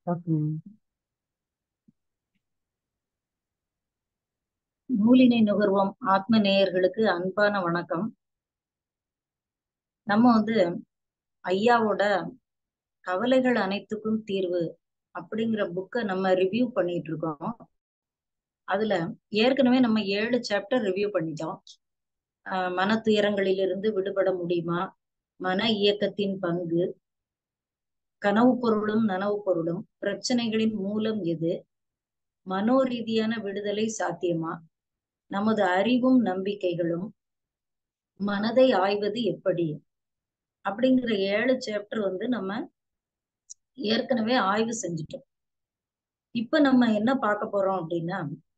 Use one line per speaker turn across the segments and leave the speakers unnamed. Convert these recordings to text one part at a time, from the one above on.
Okay
நூலினை நுகர்வோம் ஆத்ம நேயர்களுக்கு அன்பான வணக்கம் நம்ம வந்து ஐயாவோட கவலைகள் அனைத்துக்கும் தீர்வு அப்படிங்கிற புக்கை நம்ம ரிவ்யூ பண்ணிட்டு இருக்கோம் அதுல ஏற்கனவே நம்ம ஏழு சாப்டர் ரிவ்யூ பண்ணிட்டோம் ஆஹ் மன துயரங்களிலிருந்து விடுபட முடியுமா மன இயக்கத்தின் பங்கு கனவு பொருளும் நனவு பொருளும் பிரச்சனைகளின் மூலம் எது மனோரீதியான விடுதலை சாத்தியமா நமது அறிவும் நம்பிக்கைகளும் மனதை ஆய்வது எப்படி அப்படிங்கிற ஏழு சாப்டர் வந்து நம்ம ஏற்கனவே ஆய்வு செஞ்சுட்டோம் இப்ப நம்ம என்ன பார்க்க போறோம் அப்படின்னா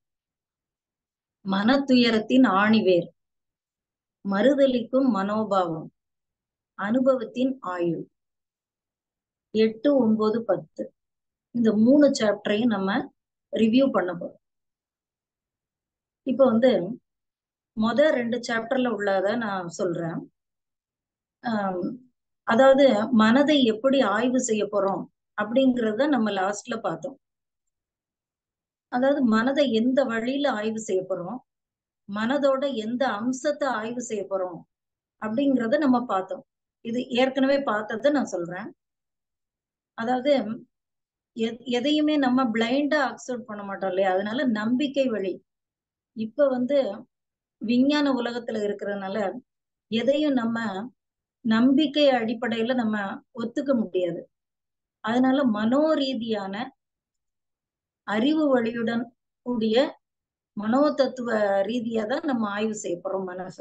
மன துயரத்தின் ஆணிவேர் மறுதலிக்கும் மனோபாவம் அனுபவத்தின் ஆயுள் எட்டு ஒன்பது பத்து இந்த மூணு சாப்டரையும் நம்ம ரிவ்யூ பண்ண போறோம் இப்ப வந்து மொத ரெண்டு சாப்டர்ல உள்ளத நான் சொல்றேன் ஆஹ் அதாவது மனதை எப்படி ஆய்வு செய்ய போறோம் அப்படிங்கறத நம்ம லாஸ்ட்ல பார்த்தோம் அதாவது மனதை எந்த வழியில ஆய்வு செய்ய போறோம் மனதோட எந்த அம்சத்தை ஆய்வு செய்ய போறோம் அப்படிங்கறத நம்ம பார்த்தோம் இது ஏற்கனவே பார்த்ததை நான் சொல்றேன் அதாவது எதையுமே நம்ம பிளைண்டா அக்செப்ட் பண்ண மாட்டோம் இல்லையா அதனால நம்பிக்கை வழி இப்ப வந்து விஞ்ஞான உலகத்துல இருக்கிறதுனால எதையும் நம்ம நம்பிக்கை அடிப்படையில நம்ம ஒத்துக்க முடியாது அதனால மனோரீதியான அறிவு வழியுடன் கூடிய மனோ தத்துவ ரீதியா தான் நம்ம ஆய்வு செய்ய போறோம் மனச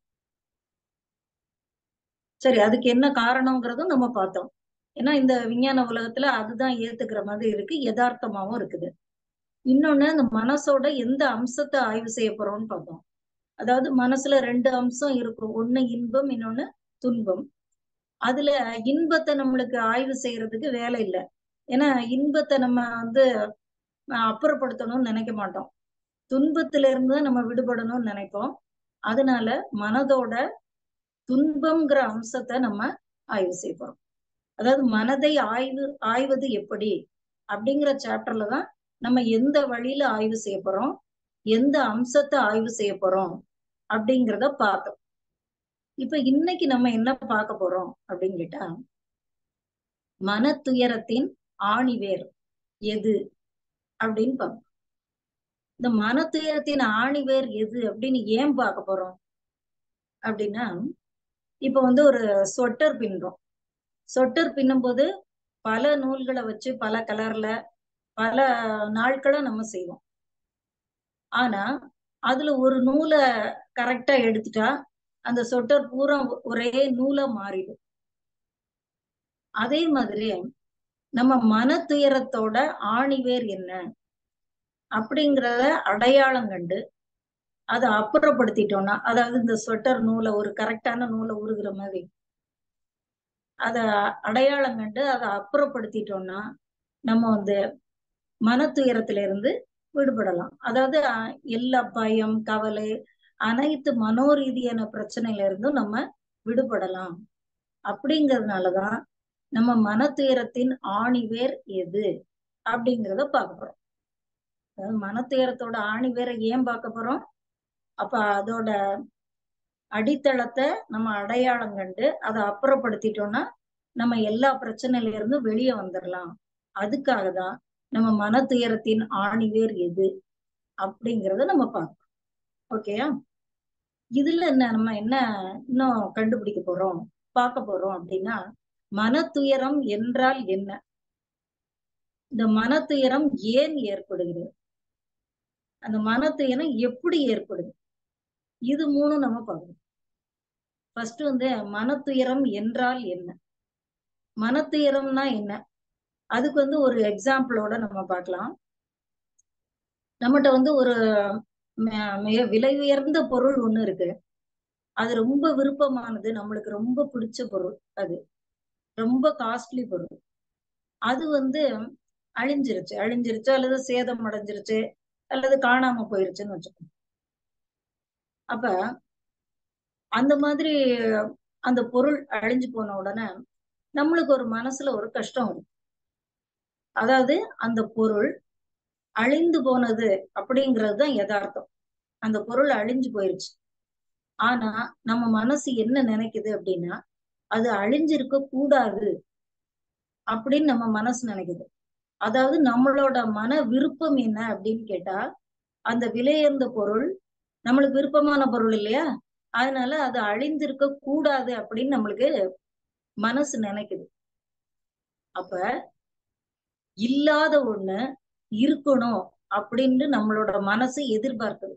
சரி அதுக்கு என்ன காரணம்ங்கிறதும் நம்ம பார்த்தோம் ஏன்னா இந்த விஞ்ஞான உலகத்துல அதுதான் ஏத்துக்கிற மாதிரி இருக்கு யதார்த்தமாவும் இருக்குது இன்னொன்னு அந்த மனசோட எந்த அம்சத்தை ஆய்வு செய்ய போறோம்னு பார்த்தோம் அதாவது மனசுல ரெண்டு அம்சம் இருக்கும் ஒண்ணு இன்பம் இன்னொன்னு துன்பம் அதுல இன்பத்தை நம்மளுக்கு ஆய்வு செய்யறதுக்கு வேலை இல்லை ஏன்னா இன்பத்தை நம்ம வந்து அப்புறப்படுத்தணும்னு நினைக்க மாட்டோம் துன்பத்துல இருந்து நம்ம விடுபடணும்னு நினைப்போம் அதனால மனதோட துன்பம்ங்கிற அம்சத்தை நம்ம ஆய்வு செய்ய போறோம் அதாவது மனதை ஆய்வு ஆய்வது எப்படி அப்படிங்கிற சாப்டர்ல தான் நம்ம எந்த வழியில ஆய்வு செய்ய போறோம் எந்த அம்சத்தை ஆய்வு செய்ய போறோம் அப்படிங்கிறத பார்த்தோம் இப்ப இன்னைக்கு நம்ம என்ன பார்க்க போறோம் அப்படின்னு கேட்டா மன துயரத்தின் ஆணிவேர் எது அப்படின்னு பார்ப்போம் இந்த மன துயரத்தின் ஆணிவேர் எது அப்படின்னு ஏன் பார்க்க போறோம் அப்படின்னா இப்ப வந்து ஒரு சொட்டர் பின்றோம் சொட்டர் பின்னும்போது பல நூல்களை வச்சு பல கலர்ல பல நாட்களை நம்ம செய்வோம் ஆனா அதுல ஒரு நூலை கரெக்டா எடுத்துட்டா அந்த சொட்டர் பூரா ஒரே நூலா மாறிடும் அதே மாதிரி நம்ம மன துயரத்தோட ஆணிவேர் என்ன அப்படிங்கிறத அடையாளம் கண்டு அதை அப்புறப்படுத்திட்டோம்னா அதாவது இந்த ஸ்வெட்டர் நூலை ஒரு கரெக்டான நூலை உருகுற மாதிரி அத அடையாளம் கண்டு அதை அப்புறப்படுத்திட்டோம்னா நம்ம வந்து மன துயரத்துல இருந்து விடுபடலாம் அதாவது எல்லா பயம் கவலை அனைத்து மனோரீதியான பிரச்சனையில இருந்தும் நம்ம விடுபடலாம் அப்படிங்கிறதுனாலதான் நம்ம மன துயரத்தின் ஆணிவேர் எது அப்படிங்கிறத பார்க்க போறோம் அதாவது மன துயரத்தோட ஆணிவேரை ஏன் பார்க்க போறோம் அப்ப அதோட அடித்தளத்தை நம்ம அடையாளம் கண்டு அதை அப்புறப்படுத்திட்டோம்னா நம்ம எல்லா பிரச்சனையில இருந்து வெளியே வந்துடலாம் அதுக்காக தான் நம்ம மன துயரத்தின் ஆணிவேர் எது அப்படிங்கிறத நம்ம பார்க்கணும் ஓகேயா இதுல என்ன நம்ம என்ன இன்னும் கண்டுபிடிக்க போறோம் பார்க்க போறோம் அப்படின்னா மன துயரம் என்றால் என்ன இந்த மன துயரம் ஏன் ஏற்படுகிறது அந்த மன துயரம் எப்படி ஏற்படுது இது மூணும் நம்ம பார்க்கணும் ஃபர்ஸ்ட் வந்து மன துயரம் என்றால் என்ன மன துயரம்னா என்ன அதுக்கு வந்து ஒரு எக்ஸாம்பிளோட நம்ம பார்க்கலாம் நம்மகிட்ட வந்து ஒரு மிக விலை உயர்ந்த பொருள் ஒண்ணு இருக்கு அது ரொம்ப விருப்பமானது நம்மளுக்கு ரொம்ப பிடிச்ச பொருள் அது ரொம்ப காஸ்ட்லி பொருள் அது வந்து அழிஞ்சிருச்சு அழிஞ்சிருச்சு அல்லது சேதம் அடைஞ்சிருச்சு அல்லது காணாம போயிருச்சுன்னு வச்சுக்கோங்க அப்ப அந்த மாதிரி அந்த பொருள் அழிஞ்சு போன உடனே நம்மளுக்கு ஒரு மனசுல ஒரு கஷ்டம் வரும் அதாவது அந்த பொருள் அழிந்து போனது அப்படிங்கிறது தான் யதார்த்தம் அந்த பொருள் அழிஞ்சு போயிருச்சு ஆனா நம்ம மனசு என்ன நினைக்குது அப்படின்னா அது அழிஞ்சிருக்க கூடாது அப்படின்னு நம்ம மனசு நினைக்குது அதாவது நம்மளோட மன விருப்பம் என்ன அப்படின்னு கேட்டா அந்த விலையுயர்ந்த பொருள் நம்மளுக்கு விருப்பமான பொருள் இல்லையா அதனால அது அழிந்திருக்க கூடாது அப்படின்னு நம்மளுக்கு மனசு நினைக்குது அப்ப இல்லாத ஒண்ணு இருக்கணும் அப்படின்னு நம்மளோட மனசு எதிர்பார்க்குது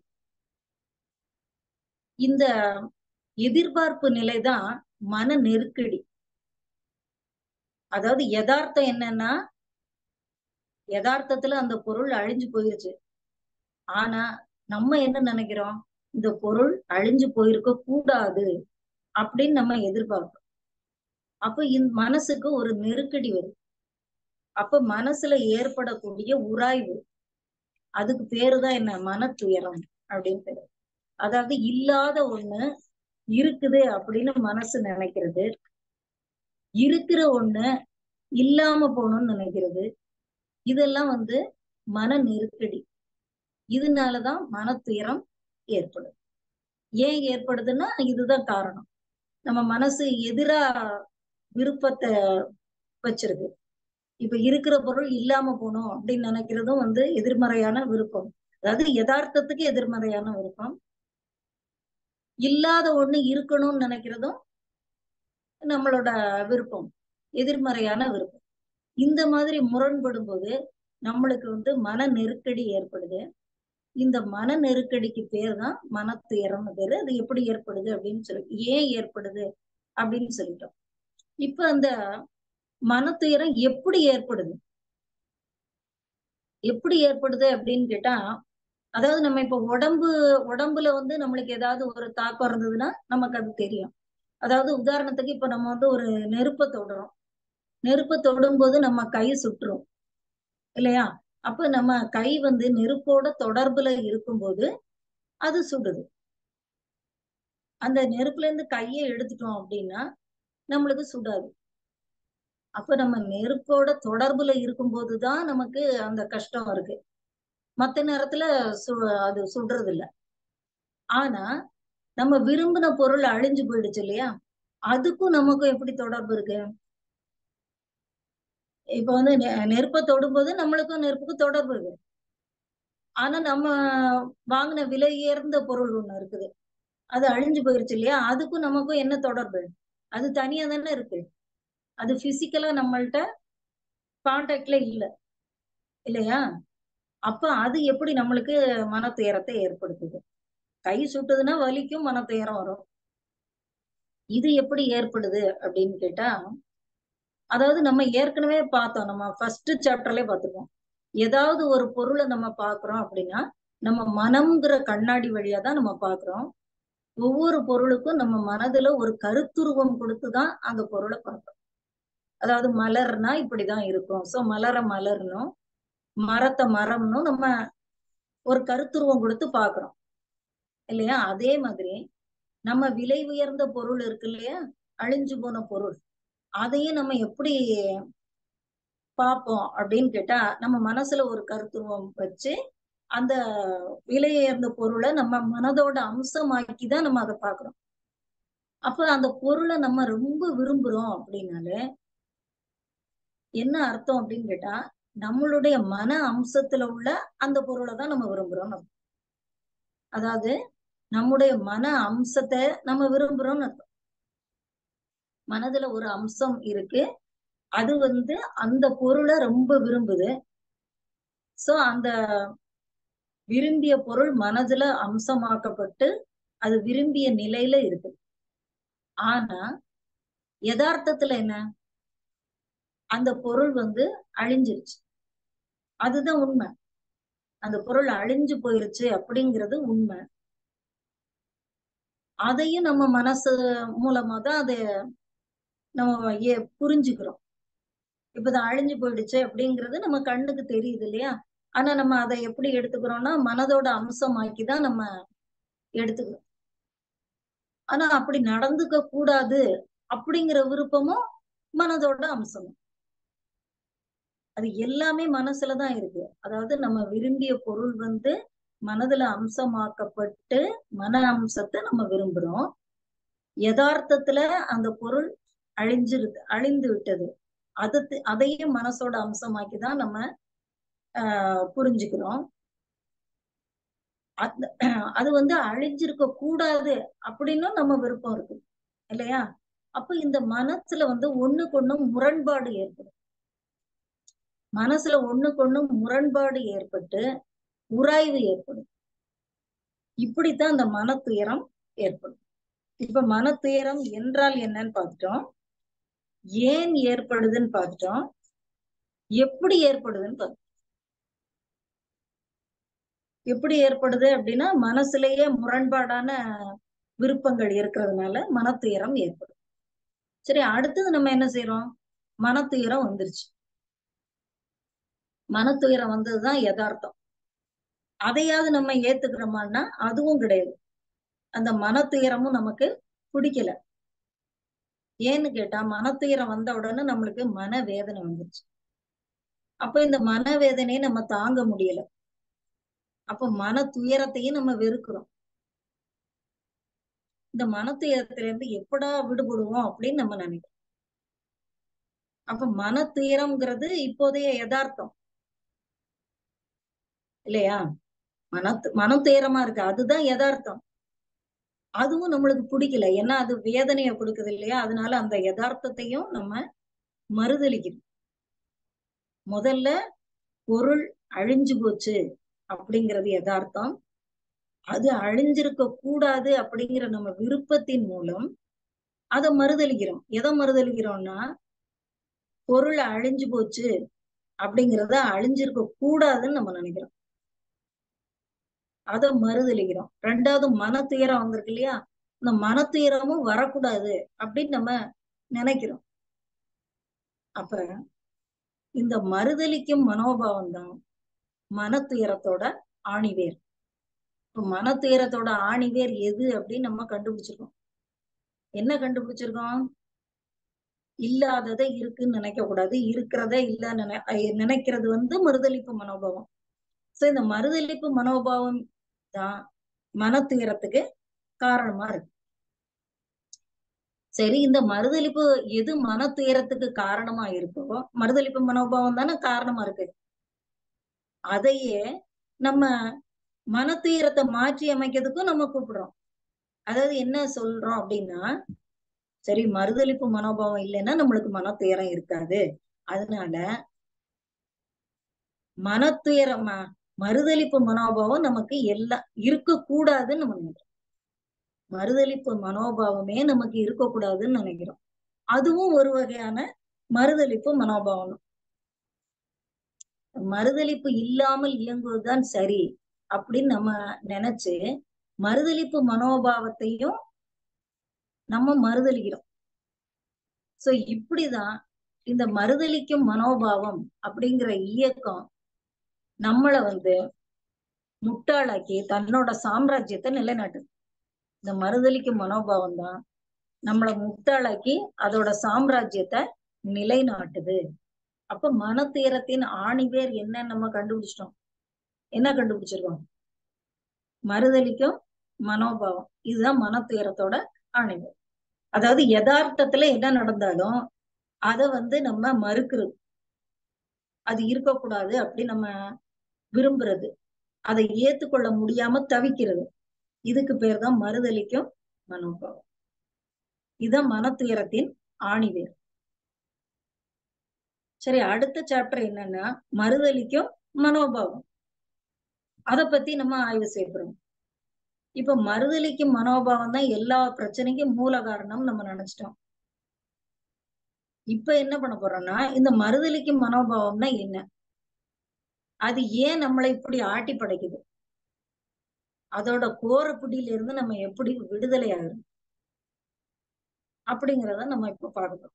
இந்த எதிர்பார்ப்பு நிலைதான் மன நெருக்கடி அதாவது யதார்த்தம் என்னன்னா யதார்த்தத்துல அந்த பொருள் அழிஞ்சு போயிருச்சு ஆனா நம்ம என்ன நினைக்கிறோம் இந்த பொருள் அழிஞ்சு போயிருக்க கூடாது அப்படின்னு நம்ம எதிர்பார்க்கிறோம் அப்ப இந்த மனசுக்கு ஒரு நெருக்கடி வரும் அப்ப மனசுல ஏற்படக்கூடிய உராய்வு அதுக்கு பேருதான் என்ன மன துயரம் அப்படின்னு பேரு அதாவது இல்லாத ஒண்ணு இருக்குது அப்படின்னு மனசு நினைக்கிறது இருக்கிற ஒண்ணு இல்லாம போகணும்னு நினைக்கிறது இதெல்லாம் வந்து மன நெருக்கடி இதனாலதான் மன துயரம் ஏற்படும் ஏன் ஏற்படுதுன்னா இதுதான் காரணம் நம்ம மனசு எதிரா விருப்பத்தை வச்சிருக்கு இப்ப இருக்கிற பொருள் இல்லாம போகணும் அப்படின்னு நினைக்கிறதும் வந்து எதிர்மறையான விருப்பம் அதாவது யதார்த்தத்துக்கு எதிர்மறையான விருப்பம் இல்லாத ஒண்ணு இருக்கணும்னு நினைக்கிறதும் நம்மளோட விருப்பம் எதிர்மறையான விருப்பம் இந்த மாதிரி முரண்படும் போது நம்மளுக்கு வந்து மன நெருக்கடி ஏற்படுது இந்த மன நெருக்கடிக்கு பேர் தான் மன துயரம்னு பேரு அது எப்படி ஏற்படுது அப்படின்னு சொல்லி ஏன் ஏற்படுது அப்படின்னு சொல்லிட்டோம் இப்ப அந்த மன துயரம் எப்படி ஏற்படுது எப்படி ஏற்படுது அப்படின்னு கேட்டா அதாவது நம்ம இப்ப உடம்பு உடம்புல வந்து நம்மளுக்கு ஏதாவது ஒரு தாக்கம் இருந்ததுன்னா நமக்கு அது தெரியும் அதாவது உதாரணத்துக்கு இப்ப நம்ம வந்து ஒரு நெருப்பை தொடுறோம் நெருப்பை தொடும்போது நம்ம கை சுட்டுரும் இல்லையா அப்ப நம்ம கை வந்து நெருப்போட தொடர்புல இருக்கும்போது அது சுடுது அந்த நெருப்புல இருந்து கையை எடுத்துட்டோம் அப்படின்னா நம்மளுக்கு சுடாது அப்ப நம்ம நெருப்போட தொடர்புல இருக்கும்போதுதான் நமக்கு அந்த கஷ்டம் இருக்கு மத்த நேரத்துல சு அது சுடுறது இல்ல ஆனா நம்ம விரும்பின பொருள் அழிஞ்சு போயிடுச்சு இல்லையா அதுக்கும் நமக்கும் எப்படி தொடர்பு இருக்கு இப்ப வந்து நெருப்பை தொடும்போது நம்மளுக்கும் நெருப்புக்கும் தொடர்பு இருக்கு ஆனா நம்ம வாங்கின விலை உயர்ந்த பொருள் ஒண்ணு இருக்குது அது அழிஞ்சு போயிருச்சு இல்லையா அதுக்கும் நமக்கும் என்ன தொடர்பு அது தனியா தானே இருக்கு அது பிசிக்கலா நம்மள்ட்ட கான்டாக்ட்ல இல்ல இல்லையா அப்ப அது எப்படி நம்மளுக்கு மன துயரத்தை ஏற்படுத்துது கை சுட்டுதுன்னா வலிக்கும் மன துயரம் வரும் இது எப்படி ஏற்படுது அப்படின்னு கேட்டா அதாவது நம்ம ஏற்கனவே பார்த்தோம் நம்ம ஃபர்ஸ்ட் சாப்டர்லயே பார்த்துருக்கோம் ஏதாவது ஒரு பொருளை நம்ம பாக்குறோம் அப்படின்னா நம்ம மனம்ங்கிற கண்ணாடி வழியா தான் நம்ம பாக்குறோம் ஒவ்வொரு பொருளுக்கும் நம்ம மனதுல ஒரு கருத்துருவம் கொடுத்துதான் அந்த பொருளை பார்க்கிறோம் அதாவது மலர்னா இப்படிதான் இருக்கும் சோ மலர மலர்னும் மரத்தை மரம்னும் நம்ம ஒரு கருத்துருவம் கொடுத்து பாக்குறோம் இல்லையா அதே மாதிரி நம்ம விலை உயர்ந்த பொருள் இருக்கு இல்லையா அழிஞ்சு போன பொருள் அதையும் நம்ம எப்படி பார்ப்போம் அப்படின்னு கேட்டா நம்ம மனசுல ஒரு கருத்துருவம் வச்சு அந்த விலை உயர்ந்த பொருளை நம்ம மனதோட அம்சமாக்கி தான் நம்ம அதை பாக்குறோம் அப்ப அந்த பொருளை நம்ம ரொம்ப விரும்புறோம் அப்படின்னாலே என்ன அர்த்தம் அப்படின்னு கேட்டா நம்மளுடைய மன அம்சத்துல உள்ள அந்த பொருளை தான் நம்ம விரும்புறோம் அதாவது நம்முடைய மன அம்சத்தை நம்ம விரும்புறோம்னு அர்த்தம் மனதுல ஒரு அம்சம் இருக்கு அது வந்து அந்த பொருளை ரொம்ப விரும்புது சோ அந்த விரும்பிய பொருள் மனதுல அம்சமாக்கப்பட்டு அது விரும்பிய நிலையில இருக்கு ஆனா யதார்த்தத்துல என்ன அந்த பொருள் வந்து அழிஞ்சிருச்சு அதுதான் உண்மை அந்த பொருள் அழிஞ்சு போயிருச்சு அப்படிங்கிறது உண்மை அதையும் நம்ம மனசு மூலமா தான் அதை நம்ம புரிஞ்சுக்கிறோம் இப்ப இது அழிஞ்சு போயிடுச்சு அப்படிங்கிறது நம்ம கண்ணுக்கு தெரியுது இல்லையா ஆனா நம்ம அதை எப்படி எடுத்துக்கிறோம்னா மனதோட அம்சமாக்கி தான் நம்ம எடுத்துக்கிறோம் ஆனா அப்படி நடந்துக்க கூடாது அப்படிங்கிற விருப்பமும் மனதோட அம்சமும் அது எல்லாமே மனசுலதான் இருக்கு அதாவது நம்ம விரும்பிய பொருள் வந்து மனதுல அம்சமாக்கப்பட்டு மன அம்சத்தை நம்ம விரும்புறோம் யதார்த்தத்துல அந்த பொருள் அழிஞ்சிருது அழிந்து விட்டது அது அதையும் மனசோட அம்சமாக்கி தான் நம்ம ஆஹ் புரிஞ்சுக்கிறோம் அந்த அது வந்து அழிஞ்சிருக்க கூடாது அப்படின்னு நம்ம விருப்பம் இருக்கு இல்லையா அப்ப இந்த மனசுல வந்து ஒண்ணுக்கு ஒண்ணு முரண்பாடு ஏற்படும் மனசுல ஒண்ணுக்கு ஒண்ணு முரண்பாடு ஏற்பட்டு உராய்வு ஏற்படும் இப்படித்தான் அந்த மன துயரம் ஏற்படும் இப்ப மன துயரம் என்றால் என்னன்னு பார்த்துட்டோம் ஏன் ஏற்படுதுன்னு பார்த்துட்டோம் எப்படி ஏற்படுதுன்னு பார்த்தோம் எப்படி ஏற்படுது அப்படின்னா மனசுலயே முரண்பாடான விருப்பங்கள் இருக்கிறதுனால மனத்துயரம் ஏற்படும் சரி அடுத்தது நம்ம என்ன செய்யறோம் மனத்துயரம் வந்துருச்சு மனத்துயரம் வந்ததுதான் யதார்த்தம் அதையாவது நம்ம ஏத்துக்கிறோமான்னா அதுவும் கிடையாது அந்த மனத்துயரமும் நமக்கு பிடிக்கல ஏன்னு கேட்டா மனத்துயரம் வந்த உடனே நம்மளுக்கு மன வேதனை வந்துருச்சு அப்ப இந்த மனவேதனையை நம்ம தாங்க முடியல அப்ப மன துயரத்தையும் நம்ம வெறுக்கிறோம் இந்த மன துயரத்துல இருந்து எப்படா விடுபடுவோம் அப்படின்னு நம்ம நினைக்கிறோம் அப்ப மன துயரம்ங்கிறது இப்போதைய யதார்த்தம் இல்லையா மன மன துயரமா இருக்கு அதுதான் யதார்த்தம் அதுவும் நம்மளுக்கு பிடிக்கல ஏன்னா அது வேதனையை கொடுக்குது இல்லையா அதனால அந்த யதார்த்தத்தையும் நம்ம மறுதளிக்கணும் முதல்ல பொருள் அழிஞ்சு போச்சு அப்படிங்கிறது யதார்த்தம் அது அழிஞ்சிருக்க கூடாது அப்படிங்கிற நம்ம விருப்பத்தின் மூலம் அதை மறுதளிக்கிறோம் எதை மறுதளிக்கிறோம்னா பொருள் அழிஞ்சு போச்சு அப்படிங்கிறத அழிஞ்சிருக்க கூடாதுன்னு நம்ம நினைக்கிறோம் அதை மறுதளிக்கிறோம் ரெண்டாவது மன துயரம் வந்திருக்கு இல்லையா இந்த மன துயரமும் வரக்கூடாது அப்படின்னு நம்ம நினைக்கிறோம் அப்ப இந்த மறுதளிக்கும் மனோபாவம் தான் மன துயரத்தோட ஆணிவேர் இப்ப மன துயரத்தோட ஆணிவேர் எது அப்படின்னு நம்ம கண்டுபிடிச்சிருக்கோம் என்ன கண்டுபிடிச்சிருக்கோம் இல்லாததை இருக்குன்னு நினைக்க கூடாது இருக்கிறத இல்ல நினை நினைக்கிறது வந்து மறுதளிப்பு மனோபாவம் சோ இந்த மறுதளிப்பு மனோபாவம் தான் மன துயரத்துக்கு காரணமா இருக்கு சரி இந்த மறுதளிப்பு எது மன துயரத்துக்கு காரணமா இருக்கோ மறுதளிப்பு மனோபாவம் தானே காரணமா இருக்கு அதையே நம்ம மன துயரத்தை மாற்றி அமைக்கிறதுக்கும் நம்ம கூப்பிடுறோம் அதாவது என்ன சொல்றோம் அப்படின்னா சரி மறுதளிப்பு மனோபாவம் இல்லைன்னா நம்மளுக்கு மன துயரம் இருக்காது அதனால மன துயரம் மறுதளிப்பு மனோபாவம் நமக்கு எல்லாம் இருக்கக்கூடாதுன்னு நம்ம நினைக்கிறோம் மறுதளிப்பு மனோபாவமே நமக்கு இருக்கக்கூடாதுன்னு நினைக்கிறோம் அதுவும் ஒரு வகையான மறுதளிப்பு மனோபாவம் மறுதளிப்பு இல்லாமல் இயங்குவதுதான் சரி அப்படின்னு நம்ம நினைச்சு மறுதளிப்பு மனோபாவத்தையும் நம்ம மறுதளிக்கிறோம் சோ இப்படிதான் இந்த மறுதளிக்கும் மனோபாவம் அப்படிங்கிற இயக்கம் நம்மள வந்து முட்டாளாக்கி தன்னோட சாம்ராஜ்யத்தை நிலைநாட்டுது இந்த மறுதளிக்கும் மனோபாவம் தான் நம்மள முட்டாளாக்கி அதோட சாம்ராஜ்யத்தை நிலைநாட்டுது அப்ப மன தீரத்தின் ஆணிவேர் என்னன்னு நம்ம கண்டுபிடிச்சிட்டோம் என்ன கண்டுபிடிச்சிருக்கோம் மறுதளிக்கும் மனோபாவம் இதுதான் மன துயரத்தோட ஆணிவேர் அதாவது யதார்த்தத்துல என்ன நடந்தாலும் அத வந்து நம்ம மறுக்கிறது அது இருக்கக்கூடாது அப்படி நம்ம விரும்புறது அதை ஏத்துக்கொள்ள முடியாம தவிக்கிறது இதுக்கு பேர் தான் மறுதளிக்கும் மனோபாவம் இதுதான் மன துயரத்தின் ஆணிவேர் சரி அடுத்த சாப்டர் என்னன்னா மறுதளிக்கும் மனோபாவம் அத பத்தி நம்ம ஆய்வு செய்யப்படுறோம் இப்ப மறுதளிக்கும் மனோபாவம் தான் எல்லா பிரச்சனைக்கும் மூல காரணம் நம்ம நினைச்சிட்டோம் இப்ப என்ன பண்ண போறோம்னா இந்த மறுதளிக்கும் மனோபாவம்னா என்ன அது ஏன் நம்மளை இப்படி ஆட்டி படைக்குது அதோட கோரப்பிடியில இருந்து நம்ம எப்படி விடுதலை ஆகுறோம் அப்படிங்கிறத நம்ம இப்ப பார்க்கணும்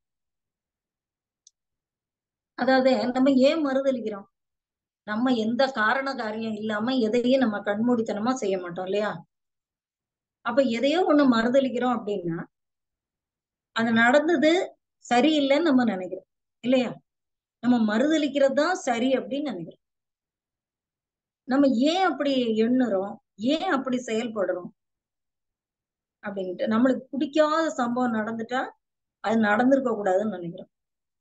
அதாவது நம்ம ஏன் மறுதளிக்கிறோம் நம்ம எந்த காரண காரியம் இல்லாம எதையும் நம்ம கண்மூடித்தனமா செய்ய மாட்டோம் இல்லையா அப்ப எதையோ ஒண்ணு மறுதளிக்கிறோம் அப்படின்னா அது நடந்தது சரியில்லைன்னு நம்ம நினைக்கிறோம் இல்லையா நம்ம மறுதளிக்கிறது தான் சரி அப்படின்னு நினைக்கிறோம் நம்ம ஏன் அப்படி எண்ணுறோம் ஏன் அப்படி செயல்படுறோம் அப்படின்ட்டு நம்மளுக்கு பிடிக்காத சம்பவம் நடந்துட்டா அது நடந்திருக்க கூடாதுன்னு நினைக்கிறோம்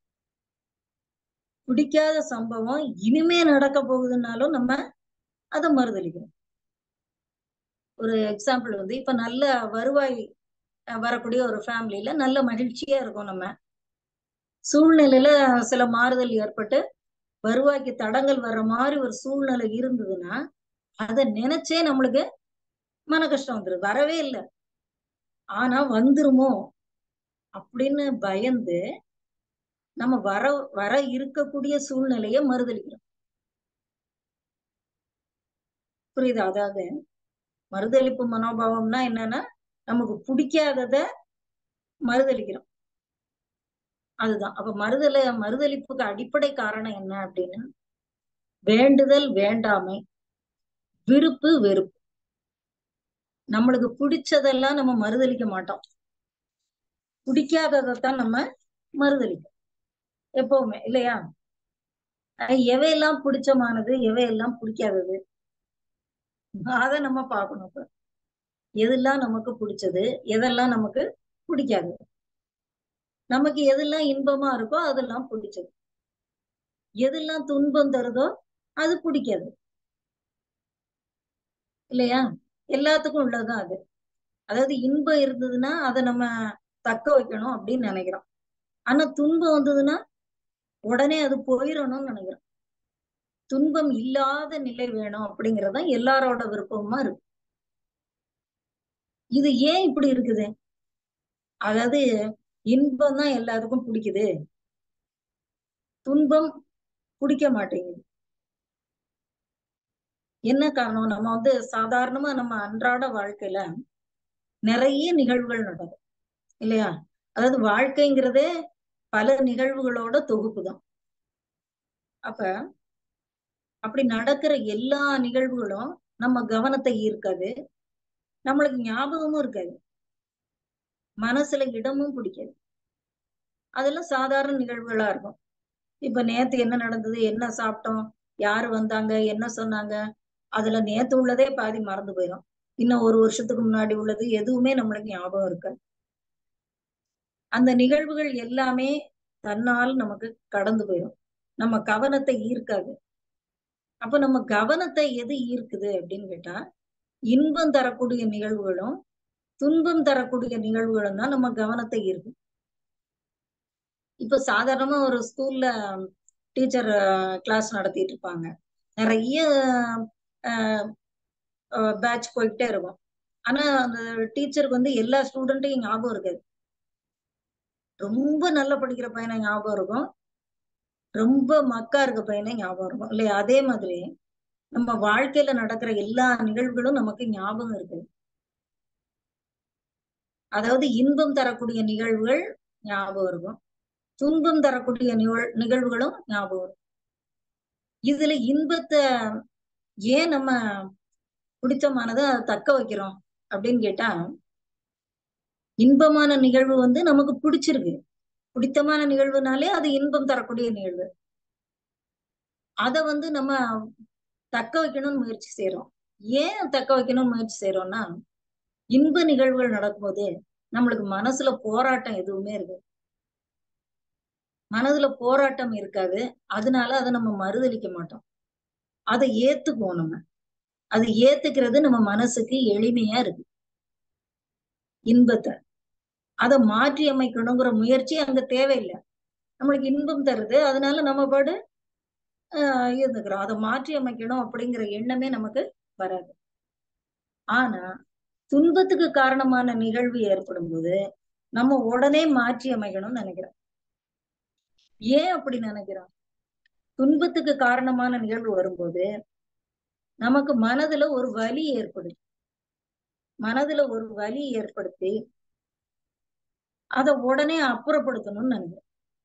பிடிக்காத சம்பவம் இனிமே நடக்க போகுதுன்னாலும் நம்ம அதை மறுதளிக்கிறோம் ஒரு எக்ஸாம்பிள் வந்து இப்ப நல்ல வருவாய் அஹ், வரக்கூடிய ஒரு ஃபேமிலியில நல்ல மகிழ்ச்சியா இருக்கும் நம்ம சூழ்நிலையில சில மாறுதல் ஏற்பட்டு வருவாய்க்கு தடங்கள் வர்ற மாதிரி ஒரு சூழ்நிலை இருந்ததுன்னா அதை நினைச்சே நம்மளுக்கு மன கஷ்டம் வந்துருது வரவே இல்லை ஆனா வந்துருமோ அப்படின்னு பயந்து நம்ம வர வர இருக்கக்கூடிய சூழ்நிலைய மறுதளிக்கிறோம் புரியுதா அதாவது மறுதளிப்பு மனோபாவம்னா என்னன்னா நமக்கு பிடிக்காதத மறுதளிக்கிறோம் அதுதான் அப்ப மறுதல மறுதளிப்புக்கு அடிப்படை காரணம் என்ன அப்படின்னா வேண்டுதல் வேண்டாமை விருப்பு வெறுப்பு நம்மளுக்கு பிடிச்சதெல்லாம் நம்ம மறுதளிக்க மாட்டோம் பிடிக்காததைத்தான் நம்ம மறுதளிப்போம் எப்பவுமே இல்லையா அஹ் எவையெல்லாம் பிடிச்சமானது எவையெல்லாம் பிடிக்காதது அதை நம்ம பார்க்கணும் இப்ப எதெல்லாம் நமக்கு பிடிச்சது எதெல்லாம் நமக்கு பிடிக்காதது நமக்கு எதெல்லாம் இன்பமா இருக்கோ அதெல்லாம் பிடிச்சது எதெல்லாம் துன்பம் தருதோ அது பிடிக்காது இல்லையா எல்லாத்துக்கும் உள்ளதுதான் அது அதாவது இன்பம் இருந்ததுன்னா அதை நம்ம தக்க வைக்கணும் அப்படின்னு நினைக்கிறோம் ஆனா துன்பம் வந்ததுன்னா உடனே அது போயிடணும்னு நினைக்கிறோம் துன்பம் இல்லாத நிலை வேணும் அப்படிங்கறதுதான் எல்லாரோட விருப்பமா இருக்கு இது ஏன் இப்படி இருக்குது அதாவது இன்பம் தான் எல்லாருக்கும் பிடிக்குது துன்பம் பிடிக்க மாட்டேங்குது என்ன காரணம் நம்ம வந்து சாதாரணமா நம்ம அன்றாட வாழ்க்கையில நிறைய நிகழ்வுகள் நடக்கும் இல்லையா அதாவது வாழ்க்கைங்கிறதே பல நிகழ்வுகளோட தொகுப்பு தான் அப்ப அப்படி நடக்கிற எல்லா நிகழ்வுகளும் நம்ம கவனத்தை ஈர்க்காது நம்மளுக்கு ஞாபகமும் இருக்காது மனசுல இடமும் பிடிக்காது அதெல்லாம் சாதாரண நிகழ்வுகளா இருக்கும் இப்ப நேத்து என்ன நடந்தது என்ன சாப்பிட்டோம் யாரு வந்தாங்க என்ன சொன்னாங்க அதுல நேத்து உள்ளதே பாதி மறந்து போயிடும் இன்னும் ஒரு வருஷத்துக்கு முன்னாடி உள்ளது எதுவுமே நம்மளுக்கு ஞாபகம் இருக்காது அந்த நிகழ்வுகள் எல்லாமே தன்னால் நமக்கு கடந்து போயிடும் நம்ம கவனத்தை ஈர்க்காது அப்ப நம்ம கவனத்தை எது ஈர்க்குது அப்படின்னு கேட்டா இன்பம் தரக்கூடிய நிகழ்வுகளும் துன்பம் தரக்கூடிய நிகழ்வுகளும் தான் நம்ம கவனத்தை ஈர்க்கும் இப்ப சாதாரணமா ஒரு ஸ்கூல்ல டீச்சர் கிளாஸ் நடத்திட்டு இருப்பாங்க நிறைய பேட்ச் போய்கிட்டே இருக்கும் ஆனா அந்த டீச்சருக்கு வந்து எல்லா ஸ்டூடெண்ட்டையும் ஞாபகம் இருக்காது ரொம்ப நல்லா படிக்கிற பையனை ஞாபகம் இருக்கும் ரொம்ப மக்கா இருக்க பையனை ஞாபகம் இருக்கும் இல்லையா அதே மாதிரி நம்ம வாழ்க்கையில நடக்கிற எல்லா நிகழ்வுகளும் நமக்கு ஞாபகம் இருக்குது அதாவது இன்பம் தரக்கூடிய நிகழ்வுகள் ஞாபகம் இருக்கும் துன்பம் தரக்கூடிய நிகழ் நிகழ்வுகளும் ஞாபகம் இருக்கும் இதுல இன்பத்தை ஏன் நம்ம பிடித்தமானதை அதை தக்க வைக்கிறோம் அப்படின்னு கேட்டா இன்பமான நிகழ்வு வந்து நமக்கு பிடிச்சிருக்கு பிடித்தமான நிகழ்வுனாலே அது இன்பம் தரக்கூடிய நிகழ்வு அத வந்து நம்ம தக்க வைக்கணும்னு முயற்சி செய்யறோம் ஏன் தக்க வைக்கணும்னு முயற்சி செய்யறோம்னா இன்ப நிகழ்வுகள் நடக்கும்போது நம்மளுக்கு மனசுல போராட்டம் எதுவுமே இருக்கு மனதுல போராட்டம் இருக்காது அதனால அதை நம்ம மறுதளிக்க மாட்டோம் அதை ஏத்துக்குவோம் நம்ம அது ஏத்துக்கிறது நம்ம மனசுக்கு எளிமையா இருக்கு இன்பத்தை அதை மாற்றி அமைக்கணுங்கிற முயற்சி அங்க தேவையில்லை நம்மளுக்கு இன்பம் தருது அதனால நம்ம பாடு ஆஹ் இருந்துக்கிறோம் அதை மாற்றி அமைக்கணும் அப்படிங்கிற எண்ணமே நமக்கு வராது ஆனா துன்பத்துக்கு காரணமான நிகழ்வு ஏற்படும் போது நம்ம உடனே மாற்றி அமைக்கணும்னு நினைக்கிறோம் ஏன் அப்படி நினைக்கிறோம் துன்பத்துக்கு காரணமான நிகழ்வு வரும்போது நமக்கு மனதுல ஒரு வலி ஏற்படுது மனதுல ஒரு வலி ஏற்படுத்தி அதை உடனே அப்புறப்படுத்தணும்னு நினைக்கிறேன்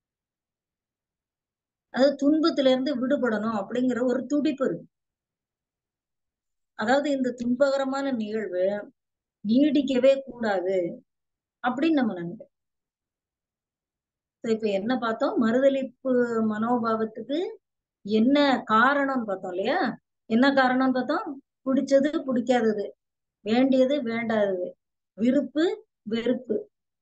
அதாவது துன்பத்துல இருந்து விடுபடணும் அப்படிங்கிற ஒரு துடிப்பு இருக்கு அதாவது இந்த துன்பகரமான நிகழ்வு நீடிக்கவே கூடாது அப்படின்னு நம்ம நினைக்கிறோம் இப்ப என்ன பார்த்தோம் மறுதலிப்பு மனோபாவத்துக்கு என்ன காரணம்னு பார்த்தோம் இல்லையா என்ன காரணம்னு பார்த்தோம் பிடிச்சது பிடிக்காதது வேண்டியது வேண்டாதது விருப்பு வெறுப்பு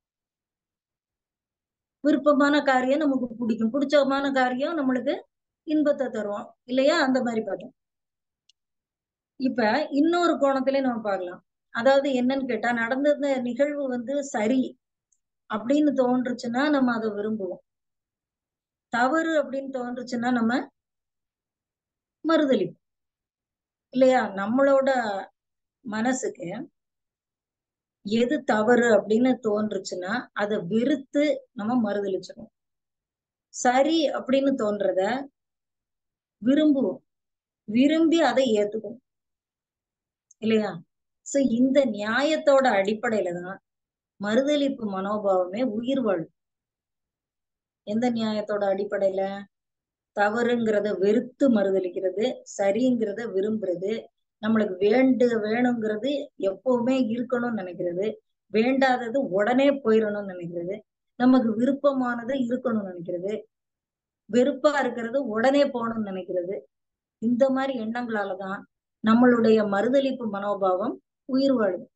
விருப்பமான காரியம் நமக்கு பிடிக்கும் பிடிச்சமான காரியம் நம்மளுக்கு இன்பத்தை தரும் இல்லையா அந்த மாதிரி பார்த்தோம் இப்ப இன்னொரு கோணத்திலே நம்ம பார்க்கலாம் அதாவது என்னன்னு கேட்டா நடந்த நிகழ்வு வந்து சரி அப்படின்னு தோன்றுச்சுன்னா நம்ம அதை விரும்புவோம் தவறு அப்படின்னு தோன்றுச்சுன்னா நம்ம மறுதளிப்போம் இல்லையா நம்மளோட மனசுக்கு எது தவறு அப்படின்னு தோன்றுச்சுன்னா அதை வெறுத்து நம்ம மறுதளிச்சிடும் சரி அப்படின்னு தோன்றத விரும்புவோம் விரும்பி அதை ஏத்துக்கும் இல்லையா சோ இந்த நியாயத்தோட அடிப்படையில தான் மறுதளிப்பு மனோபாவமே உயிர் வாழும் எந்த நியாயத்தோட அடிப்படையில தவறுங்கிறத வெறுத்து மறுதளிக்கிறது சரிங்கிறத விரும்புறது நம்மளுக்கு வேண்டு வேணுங்கிறது எப்பவுமே இருக்கணும்னு நினைக்கிறது வேண்டாதது உடனே போயிடணும்னு நினைக்கிறது நமக்கு விருப்பமானது இருக்கணும்னு நினைக்கிறது வெறுப்பா இருக்கிறது உடனே போகணும்னு நினைக்கிறது இந்த மாதிரி எண்ணங்களாலதான் நம்மளுடைய மறுதளிப்பு மனோபாவம் உயிர் வாழும்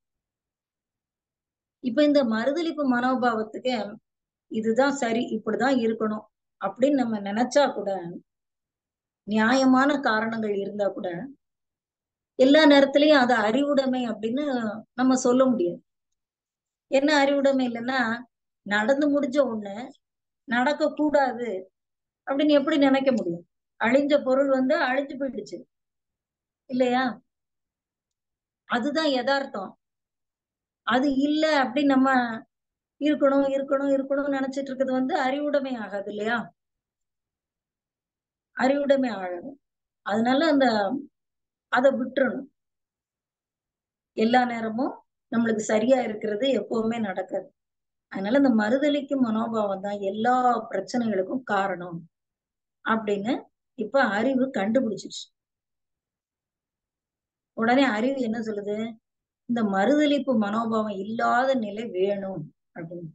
இப்ப இந்த மறுதளிப்பு மனோபாவத்துக்கு இதுதான் சரி இப்படிதான் இருக்கணும் அப்படின்னு நம்ம நினைச்சா கூட நியாயமான காரணங்கள் இருந்தா கூட எல்லா நேரத்திலயும் அது அறிவுடைமை அப்படின்னு நம்ம சொல்ல முடியாது என்ன அறிவுடைமை இல்லைன்னா நடந்து முடிஞ்ச ஒண்ணு நடக்க கூடாது அப்படின்னு எப்படி நினைக்க முடியும் அழிஞ்ச பொருள் வந்து அழிஞ்சு போயிடுச்சு இல்லையா அதுதான் யதார்த்தம் அது இல்ல அப்படி நம்ம இருக்கணும் இருக்கணும் இருக்கணும்னு நினைச்சிட்டு இருக்கிறது வந்து அறிவுடைமை ஆகாது இல்லையா அறிவுடைமை ஆகாது அதனால அந்த அதை விட்டுறணும் எல்லா நேரமும் நம்மளுக்கு சரியா இருக்கிறது எப்பவுமே நடக்காது அதனால இந்த மறுதளிக்கும் மனோபாவம் தான் எல்லா பிரச்சனைகளுக்கும் காரணம் அப்படின்னு இப்ப அறிவு கண்டுபிடிச்சிருச்சு உடனே அறிவு என்ன சொல்லுது இந்த மறுதளிப்பு மனோபாவம் இல்லாத நிலை வேணும் அப்படின்னு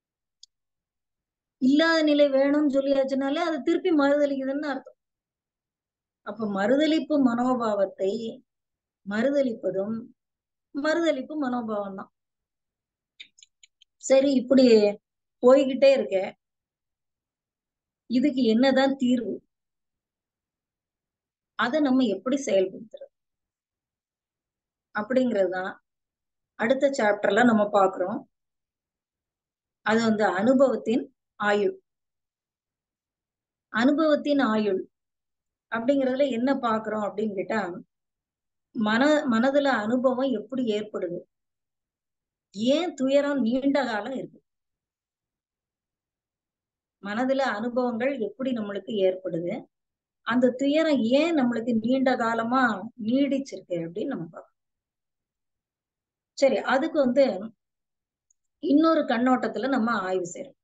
இல்லாத நிலை வேணும்னு சொல்லியாச்சுனாலே அது திருப்பி மறுதளிக்குதுன்னு அர்த்தம் அப்ப மறுதளிப்பு மனோபாவத்தை மறுதளிப்பதும் மறுதளிப்பு மனோபாவம் தான் சரி இப்படி போய்கிட்டே இருக்க இதுக்கு என்னதான் தீர்வு அதை நம்ம எப்படி செயல்படுத்துறது அப்படிங்கறதுதான் அடுத்த சாப்டர்ல நம்ம பாக்குறோம் அது வந்து அனுபவத்தின் ஆயுள் அனுபவத்தின் ஆயுள் அப்படிங்கறதுல என்ன பாக்குறோம் அப்படின்னு கேட்டா மன மனதுல அனுபவம் எப்படி ஏற்படுது ஏன் துயரம் நீண்ட காலம் இருக்கு மனதுல அனுபவங்கள் எப்படி நம்மளுக்கு ஏற்படுது அந்த துயரம் ஏன் நம்மளுக்கு நீண்ட காலமா நீடிச்சிருக்கு அப்படின்னு நம்ம பார்க்கணும் சரி அதுக்கு வந்து இன்னொரு கண்ணோட்டத்துல நம்ம ஆய்வு செய்யறோம்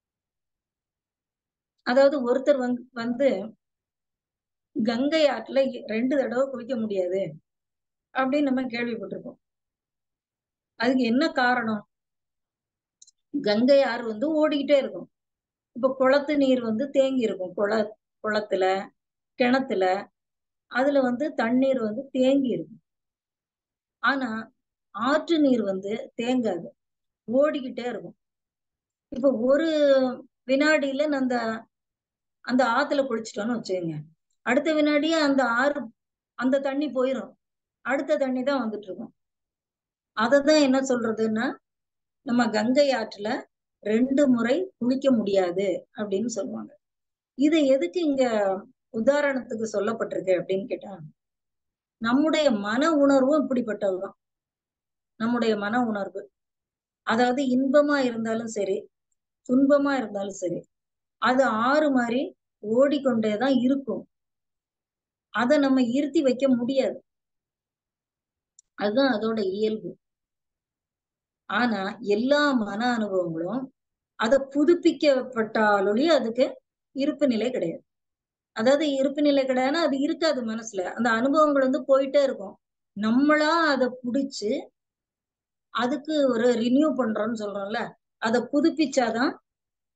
அதாவது ஒருத்தர் வந்து வந்து கங்கை ஆற்றுல ரெண்டு தடவை குளிக்க முடியாது அப்படின்னு நம்ம கேள்விப்பட்டிருக்கோம் அதுக்கு என்ன காரணம் கங்கை ஆறு வந்து ஓடிக்கிட்டே இருக்கும் இப்ப குளத்து நீர் வந்து தேங்கி இருக்கும் குள குளத்துல கிணத்துல அதுல வந்து தண்ணீர் வந்து தேங்கி இருக்கும் ஆனா ஆற்று நீர் வந்து தேங்காது ஓடிக்கிட்டே இருக்கும் இப்ப ஒரு வினாடியில அந்த அந்த ஆத்துல குளிச்சிட்டோம்னு வச்சுக்கோங்க அடுத்த வினாடியே அந்த ஆறு அந்த தண்ணி போயிடும் அடுத்த தண்ணி தான் வந்துட்டு இருக்கும் அததான் என்ன சொல்றதுன்னா நம்ம கங்கை ஆற்றுல ரெண்டு முறை குளிக்க முடியாது அப்படின்னு சொல்லுவாங்க இது எதுக்கு இங்க உதாரணத்துக்கு சொல்லப்பட்டிருக்கு அப்படின்னு கேட்டா நம்முடைய மன உணர்வும் இப்படிப்பட்டதுதான் நம்முடைய மன உணர்வு அதாவது இன்பமா இருந்தாலும் சரி துன்பமா இருந்தாலும் சரி அது ஆறு மாதிரி ஓடிக்கொண்டேதான் இருக்கும் அதை நம்ம இருத்தி வைக்க முடியாது அதுதான் அதோட இயல்பு ஆனா எல்லா மன அனுபவங்களும் அதை புதுப்பிக்கப்பட்டாலொழிய அதுக்கு இருப்பு நிலை கிடையாது அதாவது இருப்பு நிலை கிடையாதுன்னா அது இருக்காது மனசுல அந்த அனுபவங்கள் வந்து போயிட்டே இருக்கும் நம்மளா அதை புடிச்சு அதுக்கு ஒரு ரினியூ பண்றோம்னு சொல்றோம்ல அதை புதுப்பிச்சாதான்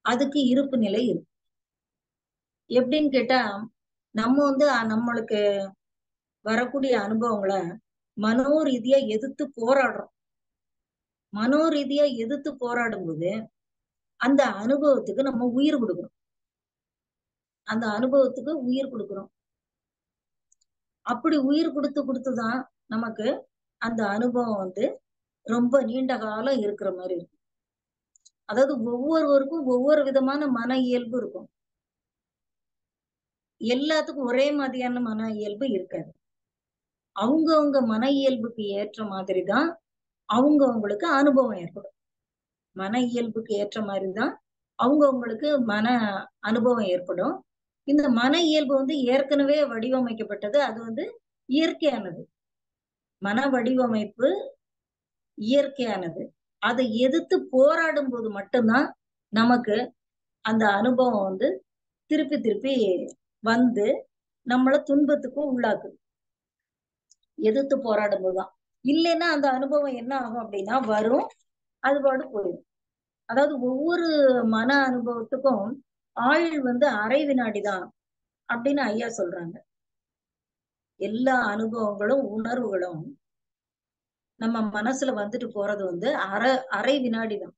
அதுக்கு இருப்பு நிலை இருக்கு எப்படின்னு கேட்டா நம்ம வந்து அஹ், நம்மளுக்கு வரக்கூடிய அனுபவங்களை மனோ ரீதியா எதிர்த்து போராடுறோம் மனோ ரீதியா எதிர்த்து போராடும் போது அந்த அனுபவத்துக்கு நம்ம உயிர் கொடுக்குறோம் அந்த அனுபவத்துக்கு உயிர் கொடுக்குறோம் அப்படி உயிர் கொடுத்து கொடுத்துதான் நமக்கு அந்த அனுபவம் வந்து ரொம்ப நீண்ட காலம் இருக்கிற மாதிரி இருக்கும் அதாவது ஒவ்வொருவருக்கும் ஒவ்வொரு விதமான மன இயல்பு இருக்கும் எல்லாத்துக்கும் ஒரே மாதிரியான மன இயல்பு இருக்காது அவங்கவங்க மன இயல்புக்கு ஏற்ற மாதிரி தான் அவங்கவங்களுக்கு அனுபவம் ஏற்படும் மன இயல்புக்கு ஏற்ற மாதிரி தான் அவங்கவங்களுக்கு மன அனுபவம் ஏற்படும் இந்த மன இயல்பு வந்து ஏற்கனவே வடிவமைக்கப்பட்டது அது வந்து இயற்கையானது மன வடிவமைப்பு இயற்கையானது அதை எதிர்த்து போராடும் போது மட்டும்தான் நமக்கு அந்த அனுபவம் வந்து திருப்பி திருப்பி வந்து நம்மள துன்பத்துக்கு உள்ளாக்குது எதிர்த்து போராடும் போதுதான் இல்லைன்னா அந்த அனுபவம் என்ன ஆகும் அப்படின்னா வரும் அது பாடு போயிடும் அதாவது ஒவ்வொரு மன அனுபவத்துக்கும் ஆயுள் வந்து அரை வினாடி தான் அப்படின்னு ஐயா சொல்றாங்க எல்லா அனுபவங்களும் உணர்வுகளும் நம்ம மனசுல வந்துட்டு போறது வந்து அரை அரை வினாடி தான்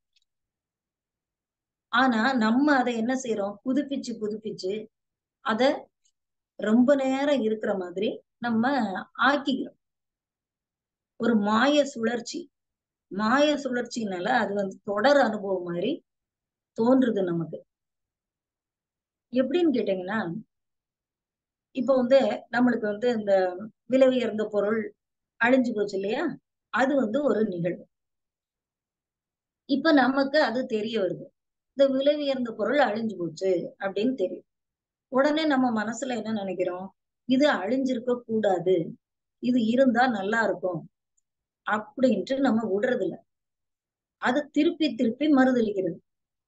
ஆனா நம்ம அதை என்ன செய்யறோம் புதுப்பிச்சு புதுப்பிச்சு அத ரொம்ப நேரம் இருக்கிற மாதிரி நம்ம ஆக்கிக்கிறோம் ஒரு மாய சுழற்சி மாய சுழற்சினால அது வந்து தொடர் அனுபவம் மாதிரி தோன்றுது நமக்கு எப்படின்னு கேட்டீங்கன்னா இப்ப வந்து நம்மளுக்கு வந்து இந்த விலை உயர்ந்த பொருள் அழிஞ்சு போச்சு இல்லையா அது வந்து ஒரு நிகழ்வு இப்ப நமக்கு அது தெரிய வருது இந்த விலை உயர்ந்த பொருள் அழிஞ்சு போச்சு அப்படின்னு தெரியும் உடனே நம்ம மனசுல என்ன நினைக்கிறோம் இது அழிஞ்சிருக்க கூடாது இது இருந்தா நல்லா இருக்கும் அப்படின்ட்டு நம்ம விடுறது இல்ல அது திருப்பி திருப்பி மறுதளிக்கிறது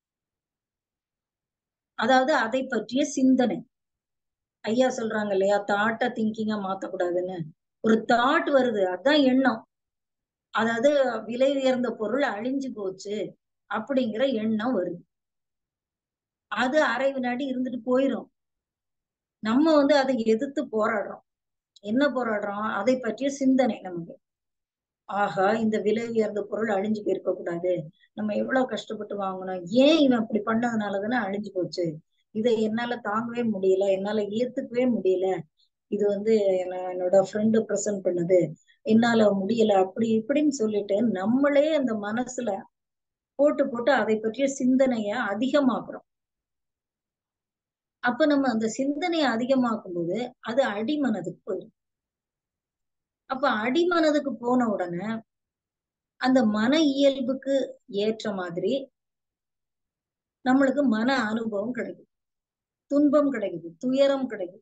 அதாவது அதை பற்றிய சிந்தனை ஐயா சொல்றாங்க இல்லையா தாட்டை திங்கிங்கா மாத்தக்கூடாதுன்னு ஒரு தாட் வருது அதான் எண்ணம் அதாவது விலை உயர்ந்த பொருள் அழிஞ்சு போச்சு அப்படிங்கிற எண்ணம் வருது அது அரை வினாடி இருந்துட்டு போயிரும் நம்ம வந்து அதை எதிர்த்து போராடுறோம் என்ன போராடுறோம் அதை பற்றிய சிந்தனை நமக்கு ஆகா இந்த விலை உயர்ந்த பொருள் அழிஞ்சு போயிருக்க கூடாது நம்ம எவ்வளவு கஷ்டப்பட்டு வாங்கணும் ஏன் இவன் இப்படி பண்ணதுனாலதானே அழிஞ்சு போச்சு இதை என்னால தாங்கவே முடியல என்னால ஏத்துக்கவே முடியல இது வந்து என்ன- என்னோட ஃப்ரெண்டு ப்ரெசென்ட் பண்ணுது என்னால முடியல அப்படி இப்படின்னு சொல்லிட்டு நம்மளே அந்த மனசுல போட்டு போட்டு அதை பற்றிய சிந்தனைய அதிகமாக்குறோம் அப்ப நம்ம அந்த சிந்தனையை அதிகமாக்கும் போது அது அடிமனதுக்கு போயிடும் அப்ப அடிமனதுக்கு போன உடனே அந்த மன இயல்புக்கு ஏற்ற மாதிரி நம்மளுக்கு மன அனுபவம் கிடைக்குது துன்பம் கிடைக்குது துயரம் கிடைக்குது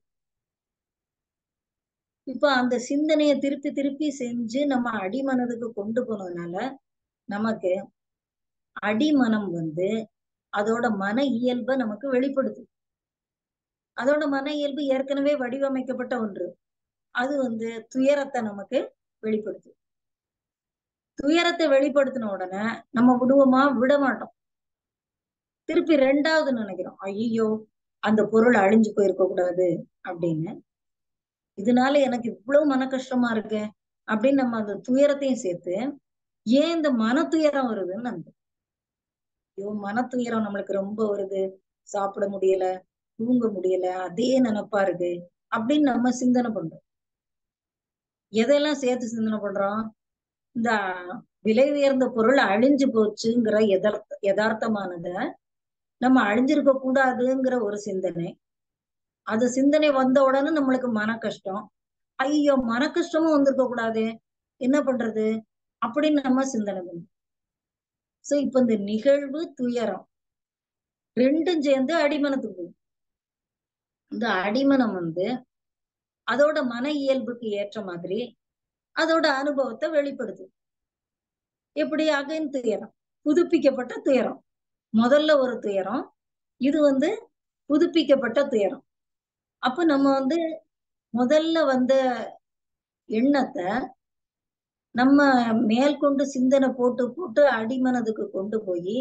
இப்ப அந்த சிந்தனையை திருப்பி திருப்பி செஞ்சு நம்ம அடிமனதுக்கு கொண்டு போனதுனால நமக்கு அடிமனம் வந்து அதோட மன இயல்பை நமக்கு வெளிப்படுத்து அதோட மன இயல்பு ஏற்கனவே வடிவமைக்கப்பட்ட ஒன்று அது வந்து துயரத்தை நமக்கு வெளிப்படுத்து துயரத்தை வெளிப்படுத்தின உடனே நம்ம விடுவோமா விட மாட்டோம் திருப்பி ரெண்டாவது நினைக்கிறோம் ஐயோ அந்த பொருள் அழிஞ்சு போயிருக்க கூடாது அப்படின்னு இதனால எனக்கு இவ்வளவு மன கஷ்டமா இருக்கு அப்படின்னு நம்ம அந்த துயரத்தையும் சேர்த்து ஏன் இந்த மன துயரம் வருதுன்னு நம்ம ஐயோ மன துயரம் நம்மளுக்கு ரொம்ப வருது சாப்பிட முடியல தூங்க முடியல அதே நினைப்பா இருக்கு அப்படின்னு நம்ம சிந்தனை பண்றோம் எதெல்லாம் சேர்த்து சிந்தனை பண்றோம் இந்த விலை உயர்ந்த பொருள் அழிஞ்சு போச்சுங்கிற எதார்த்த யதார்த்தமானத நம்ம அழிஞ்சிருக்க கூடாதுங்கிற ஒரு சிந்தனை அது சிந்தனை வந்த உடனே நம்மளுக்கு மன கஷ்டம் ஐயோ மன கஷ்டமும் வந்திருக்க கூடாது என்ன பண்றது அப்படின்னு நம்ம சிந்தனை பண்ணும் சோ இப்ப இந்த நிகழ்வு துயரம் ரெண்டும் சேர்ந்து அடிமனத்துக்கு போகும் இந்த அடிமனம் வந்து அதோட மன இயல்புக்கு ஏற்ற மாதிரி அதோட அனுபவத்தை வெளிப்படுத்து எப்படி அகைன் துயரம் புதுப்பிக்கப்பட்ட துயரம் முதல்ல ஒரு துயரம் இது வந்து புதுப்பிக்கப்பட்ட துயரம் அப்ப நம்ம வந்து முதல்ல வந்த எண்ணத்தை நம்ம மேற்கொண்டு சிந்தனை போட்டு போட்டு அடிமனதுக்கு கொண்டு போய்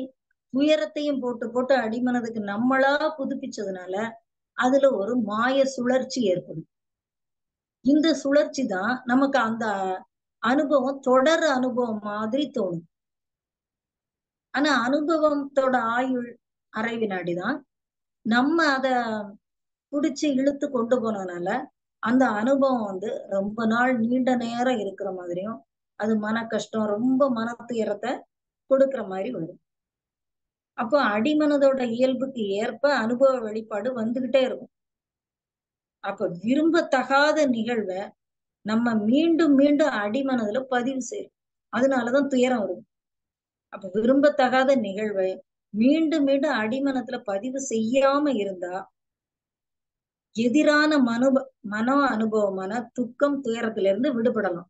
துயரத்தையும் போட்டு போட்டு அடிமனதுக்கு நம்மளா புதுப்பிச்சதுனால அதுல ஒரு மாய சுழற்சி ஏற்படும் இந்த சுழற்சி தான் நமக்கு அந்த அனுபவம் தொடர் அனுபவம் மாதிரி தோணும் ஆனா அனுபவத்தோட ஆயுள் அரை வினாடிதான் நம்ம அத புடிச்சு இழுத்து கொண்டு போனதுனால அந்த அனுபவம் வந்து ரொம்ப நாள் நீண்ட நேரம் இருக்கிற மாதிரியும் அது மன கஷ்டம் ரொம்ப மன துயரத்தை கொடுக்கிற மாதிரி வரும் அப்போ அடிமனதோட இயல்புக்கு ஏற்ப அனுபவ வெளிப்பாடு வந்துகிட்டே இருக்கும் அப்ப விரும்பத்தகாத நிகழ்வை நம்ம மீண்டும் மீண்டும் அடிமனதுல பதிவு செய்யும் அதனாலதான் துயரம் வருது அப்ப விரும்பத்தகாத நிகழ்வை மீண்டும் மீண்டும் அடிமனத்துல பதிவு செய்யாம இருந்தா எதிரான மனு மன அனுபவமான துக்கம் துயரத்துல இருந்து விடுபடலாம்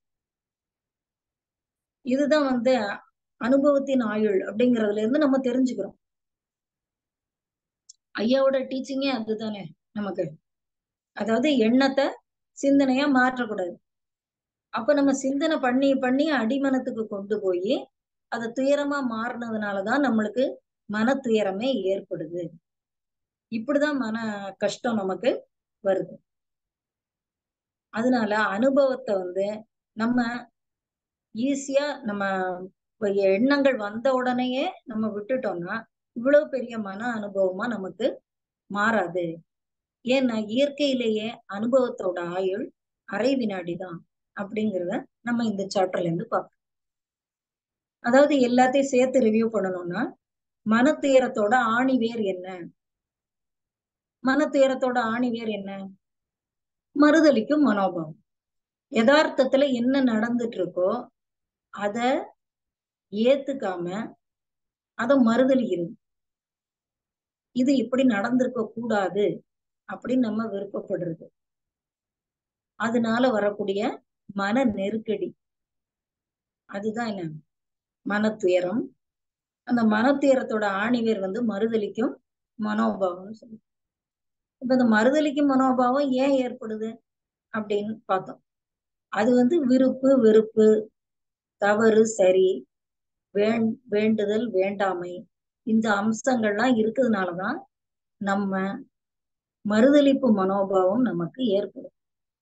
இதுதான் வந்து அனுபவத்தின் ஆயுள் அப்படிங்கறதுல இருந்து நம்ம தெரிஞ்சுக்கிறோம் ஐயாவோட டீச்சிங்கே அதுதானே நமக்கு அதாவது எண்ணத்தை சிந்தனையா மாற்றக்கூடாது அப்ப நம்ம சிந்தனை பண்ணி பண்ணி அடிமனத்துக்கு கொண்டு போய் அது துயரமா மாறினதுனாலதான் நம்மளுக்கு மன துயரமே ஏற்படுது இப்படிதான் மன கஷ்டம் நமக்கு வருது அதனால அனுபவத்தை வந்து நம்ம ஈஸியா நம்ம எண்ணங்கள் வந்த உடனேயே நம்ம விட்டுட்டோம்னா இவ்வளவு பெரிய மன அனுபவமா நமக்கு மாறாது ஏன்னா இயற்கையிலேயே அனுபவத்தோட ஆயுள் அரை வினாடி தான் அப்படிங்கிறத நம்ம இந்த சாப்டர்ல இருந்து பார்ப்போம் அதாவது எல்லாத்தையும் சேர்த்து ரிவ்யூ பண்ணணும்னா மனத்துயரத்தோட ஆணிவேர் என்ன மனத்துயரத்தோட ஆணிவேர் என்ன மறுதளிக்கும் மனோபாவம் யதார்த்தத்துல என்ன நடந்துட்டு இருக்கோ அத ஏத்துக்காம அத மறுதளிக்கிறது இது இப்படி நடந்திருக்க கூடாது அப்படின்னு நம்ம விருப்பப்படுறது அதனால வரக்கூடிய மன நெருக்கடி அதுதான் என்ன மன துயரம் அந்த மன துயரத்தோட ஆணிவேர் வந்து மறுதளிக்கும் மனோபாவம் சொல்லி இப்ப இந்த மறுதளிக்கும் மனோபாவம் ஏன் ஏற்படுது அப்படின்னு பார்த்தோம் அது வந்து விருப்பு வெறுப்பு தவறு சரி வேண் வேண்டுதல் வேண்டாமை இந்த அம்சங்கள்லாம் இருக்கிறதுனாலதான் நம்ம மறுதளிப்பு மனோபாவம் நமக்கு ஏற்படும்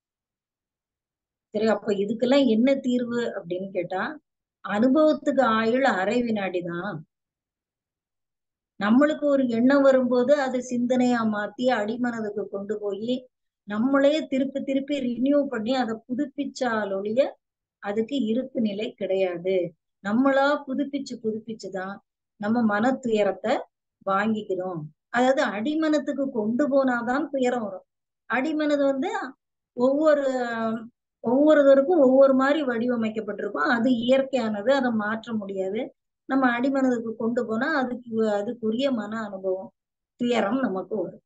சரி அப்ப இதுக்கெல்லாம் என்ன தீர்வு அப்படின்னு கேட்டா அனுபவத்துக்கு ஆயுள் அரை வினாடி தான் நம்மளுக்கு ஒரு எண்ணம் வரும்போது அது சிந்தனையா மாத்தி அடிமனதுக்கு கொண்டு போய் நம்மளே திருப்பி திருப்பி ரினியூ பண்ணி அதை புதுப்பிச்சாலொழிய அதுக்கு இருப்பு நிலை கிடையாது நம்மளா புதுப்பிச்சு புதுப்பிச்சுதான் நம்ம மன துயரத்தை வாங்கிக்கிறோம் அதாவது அடிமனத்துக்கு கொண்டு போனாதான் துயரம் வரும் அடிமனது வந்து ஒவ்வொரு ஒவ்வொருவருக்கும் ஒவ்வொரு மாதிரி வடிவமைக்கப்பட்டிருக்கும் அது இயற்கையானது அதை மாற்ற முடியாது நம்ம அடிமனதுக்கு கொண்டு போனா அதுக்கு அதுக்குரிய மன அனுபவம் துயரம் நமக்கு வரும்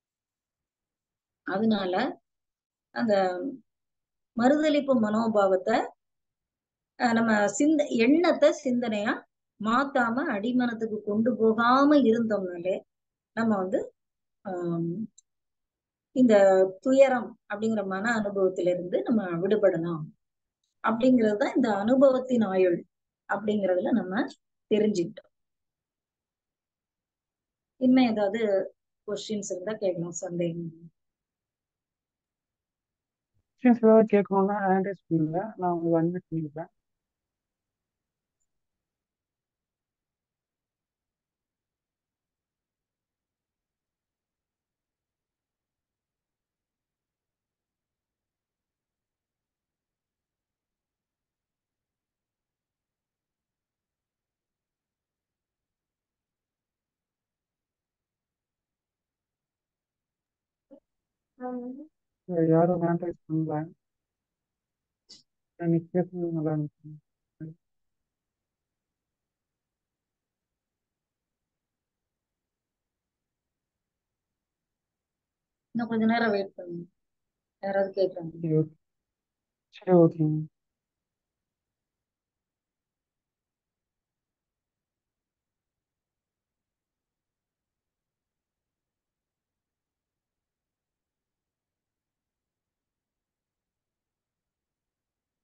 அதனால அந்த மறுதளிப்பு மனோபாவத்தை நம்ம சிந்த எண்ணத்தை சிந்தனையா மாத்தாம அடிமனத்துக்கு கொண்டு போகாம இருந்தோம்னாலே நம்ம வந்து ஆஹ் இந்த துயரம் அப்படிங்கிற மன அனுபவத்திலிருந்து நம்ம விடுபடலாம் அப்படிங்கிறது தான் இந்த அனுபவத்தின் ஆயுள் அப்படிங்கிறதுல நம்ம தெரிஞ்சுக்கிட்டோம் இன்னும் ஏதாவது கொஸ்டின்ஸ் இருந்தா கேட்கலாம் சந்தேகம்
கொஸ்டின்ஸ் ஏதாவது கேட்கணும்னா ஹேண்ட் ரைஸ் பண்ணுங்க நான் உங்களுக்கு அட்மிட் பண்ணிக்கிறேன் யாரும் ஹேண்ட் ரைஸ் பண்ணல எனக்கு பேசுறது நல்லா இருந்துச்சு
இன்னும் கொஞ்ச நேரம் வெயிட் பண்ணுங்க யாராவது கேட்கறாங்க
சரி ஓகே சரி ஓகேங்க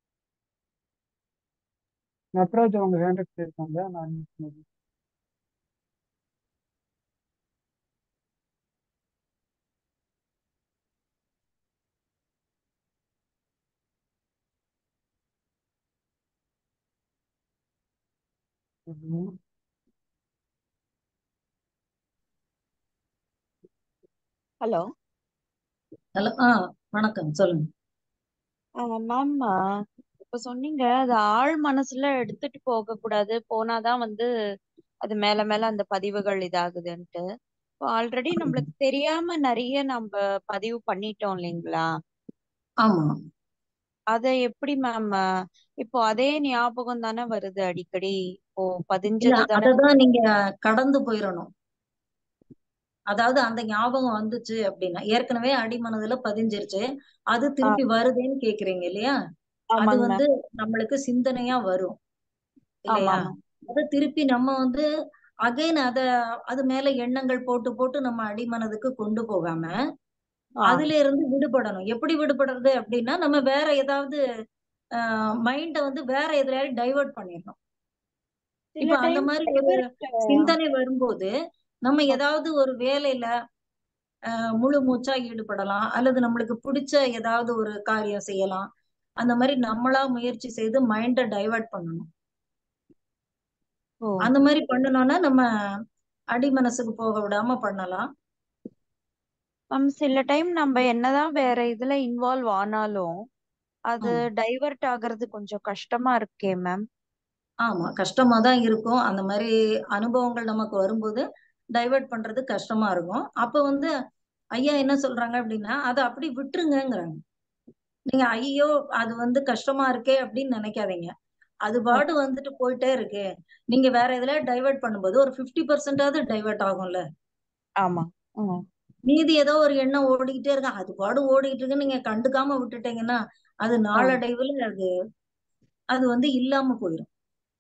நட்ராஜ் அவங்க ஹேண்ட் ரைஸ் இருக்காங்க நான் unmute பண்ணிக்கிறேன். ம்.
ஹலோ
ஹலோ ஆ வணக்கம் சொல்லுங்க
மேம் இப்ப சொன்னீங்க அது ஆழ் மனசுல எடுத்துட்டு போக கூடாது போனாதான் வந்து அது மேல மேல அந்த பதிவுகள் இதாகுதுன்ட்டு இப்போ ஆல்ரெடி நம்மளுக்கு தெரியாம நிறைய நம்ம பதிவு பண்ணிட்டோம் இல்லைங்களா
ஆமா
அத எப்படி மேம் இப்போ அதே ஞாபகம் தானே வருது அடிக்கடி இப்போ
இல்ல
பதிஞ்சது தானே
அததான் நீங்க கடந்து போயிடணும் அதாவது அந்த ஞாபகம் வந்துச்சு அப்படின்னா ஏற்கனவே அடிமனதுல பதிஞ்சிருச்சு அது
ஆ,
திருப்பி வருதேன்னு கேக்குறீங்க இல்லையா அது
ஆமாங்க
வந்து
மேம்
நம்மளுக்கு சிந்தனையா வரும்
ஆமா
இல்லையா
மேம்
அத திருப்பி நம்ம வந்து அகைன் அத அது மேல எண்ணங்கள் போட்டு போட்டு நம்ம அடிமனதுக்கு கொண்டு போகாம
ஆ
அதுல இருந்து விடுபடணும் எப்படி விடுபடுறது அப்படின்னா நம்ம வேற ஏதாவது மைண்ட வந்து வேற எதுலயாவது டைவர்ட் பண்ணிடணும்
சில
இப்ப அந்த
டைம்
மாதிரி ஒரு சிந்தனை வரும்போது நம்ம ஏதாவது ஒரு வேலையில அஹ், முழு மூச்சா ஈடுபடலாம் அல்லது நம்மளுக்கு பிடிச்ச ஏதாவது ஒரு காரியம் செய்யலாம் அந்த மாதிரி நம்மளா முயற்சி செய்து மைண்ட டைவர்ட் பண்ணணும்
ஓ
அந்த மாதிரி பண்ணணும்னா நம்ம அடி மனசுக்கு போக விடாம பண்ணலாம்
மேம் சில டைம் நம்ம என்னதான் வேற இதுல இன்வால்வ் ஆனாலும் அது
ம்.
டைவர்ட் ஆகுறது கொஞ்சம் கஷ்டமா இருக்கே மேம்
ஆமா கஷ்டமா தான் இருக்கும் அந்த மாதிரி அனுபவங்கள் நமக்கு வரும்போது டைவர்ட் பண்றது கஷ்டமா இருக்கும் அப்ப வந்து ஐயா என்ன சொல்றாங்க அப்படின்னா அதை அப்படி விட்டுருங்கங்கிறாங்க நீங்க ஐயோ அது வந்து கஷ்டமா இருக்கே அப்படின்னு நினைக்காதீங்க அது பாடு வந்துட்டு போயிட்டே இருக்கு நீங்க வேற எதுல டைவர்ட் பண்ணும்போது ஒரு பிப்டி பர்சன்டாவது டைவர்ட் ஆகும்ல
ஆமா ம்
மீதி ஏதோ ஒரு எண்ணம் ஓடிக்கிட்டே இருக்கு அது பாடு ஓடிக்கிட்டு இருக்கு நீங்க கண்டுக்காம விட்டுட்டீங்கன்னா அது
ஆ
நாளடைவுல அது அது வந்து இல்லாம போயிடும்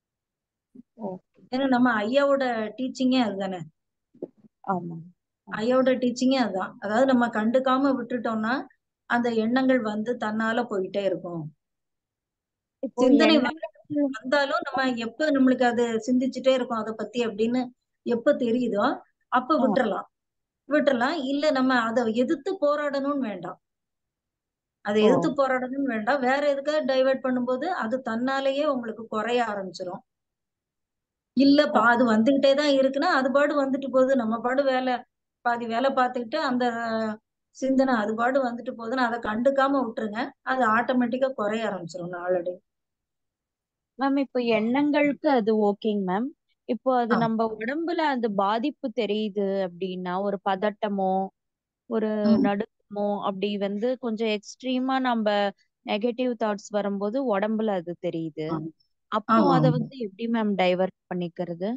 ஓகே
ஏன்னா நம்ம ஐயாவோட டீச்சிங்கே அதுதானே
ஆமா
ஐயாவோட டீச்சிங்கே அதுதான் அதாவது நம்ம கண்டுக்காம விட்டுட்டோம்னா அந்த எண்ணங்கள் வந்து தன்னால போயிட்டே இருக்கும்
இப்போ
சிந்தனை வ-
எண்ணங்கள்
வந்தாலும் நம்ம எப்ப நம்மளுக்கு அது சிந்திச்சுட்டே இருக்கும் அதை பத்தி அப்படின்னு எப்ப தெரியுதோ அப்ப
ஆ
விட்டுறலாம் விட்டுறலாம் இல்ல நம்ம அதை எதிர்த்து போராடணும்னு வேண்டாம் அதை
ஓ
எதிர்த்து போராடணும்னு வேண்டாம் வேற எதுக்காக டைவர்ட் பண்ணும்போது அது தன்னாலேயே உங்களுக்கு குறைய ஆரம்பிச்சிடும் இல்ல
ஓ
பா அது வந்துகிட்டே தான் இருக்குன்னா அது பாடு வந்துட்டு போகுது நம்ம பாடு வேலை பாதி வேலை பார்த்துக்கிட்டு அந்த சிந்தனை அது பாடு வந்துட்டு போகுதுன்னு அதை கண்டுக்காம விட்டுருங்க அது ஆட்டோமேட்டிக்கா குறைய ஆரம்பிச்சிடும் நாளடை
மேம் இப்போ எண்ணங்களுக்கு அது ஓகேங்க மேம் இப்போ அது
ஆ
நம்ம உடம்புல அது பாதிப்பு தெரியுது அப்படின்னா ஒரு பதட்டமோ ஒரு
ம்
நடுக்கமோ அப்படி வந்து கொஞ்சம் எக்ஸ்ட்ரீமா நம்ம நெகட்டிவ் தாட்ஸ் வரும்போது உடம்புல அது தெரியுது
ஆ.
அப்போ
ஆமா
அதை
ஆமா
வந்து எப்படி மேம் டைவர்ட் பண்ணிக்கிறது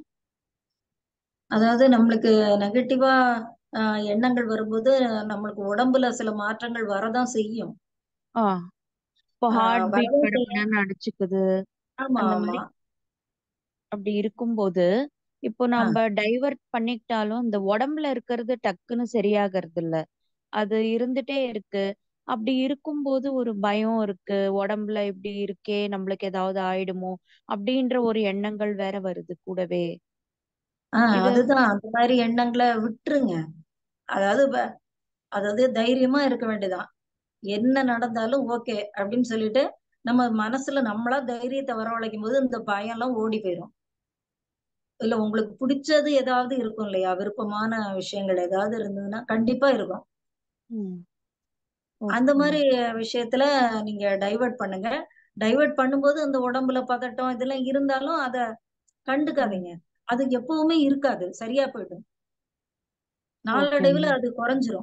அதாவது நம்மளுக்கு நெகட்டிவா எண்ணங்கள் வரும்போது நம்மளுக்கு உடம்புல சில மாற்றங்கள் வரதான் செய்யும்
ஆ இப்போ
ஆஹ்
ஹார்ட் பீட்
வரவே செய்யும்
படபடன்னு அடிச்சுக்குது
ஆமா
அந்த
ஆமா
மாதிரி அப்படி இருக்கும்போது இப்போ
ஆ
நம்ம டைவர்ட் பண்ணிக்கிட்டாலும் இந்த உடம்புல இருக்கிறது டக்குன்னு சரியாகிறது இல்ல அது இருந்துட்டே இருக்கு அப்படி இருக்கும்போது ஒரு பயம் இருக்கு உடம்புல இப்படி இருக்கே நம்மளுக்கு ஏதாவது ஆயிடுமோ அப்படின்ற ஒரு எண்ணங்கள் வேற வருது கூடவே
ஆஹ்
இது
அதுதான் அந்த மாதிரி எண்ணங்களை விட்டுருங்க அதாவது வ- அதாவது தைரியமா இருக்க வேண்டியதான் என்ன நடந்தாலும் ஓகே அப்படின்னு சொல்லிட்டு நம்ம மனசுல நம்மளா தைரியத்தை வரவழைக்கும் போது இந்த பயம் எல்லாம் ஓடி போயிடும் இல்ல உங்களுக்கு பிடிச்சது ஏதாவது இருக்கும் இல்லையா விருப்பமான விஷயங்கள் ஏதாவது இருந்ததுன்னா கண்டிப்பா இருக்கும்
ம்
அந்த
ஓகே
மாதிரி விஷயத்துல நீங்க டைவர்ட் பண்ணுங்க டைவர்ட் பண்ணும்போது அந்த உடம்புல பதட்டம் இதெல்லாம் இருந்தாலும் அத
ம்
கண்டுக்காதீங்க அது எப்பவுமே இருக்காது சரியா போயிடும்
ஓகே
நாளடைவுல
மேம்
அது குறைஞ்சிரும்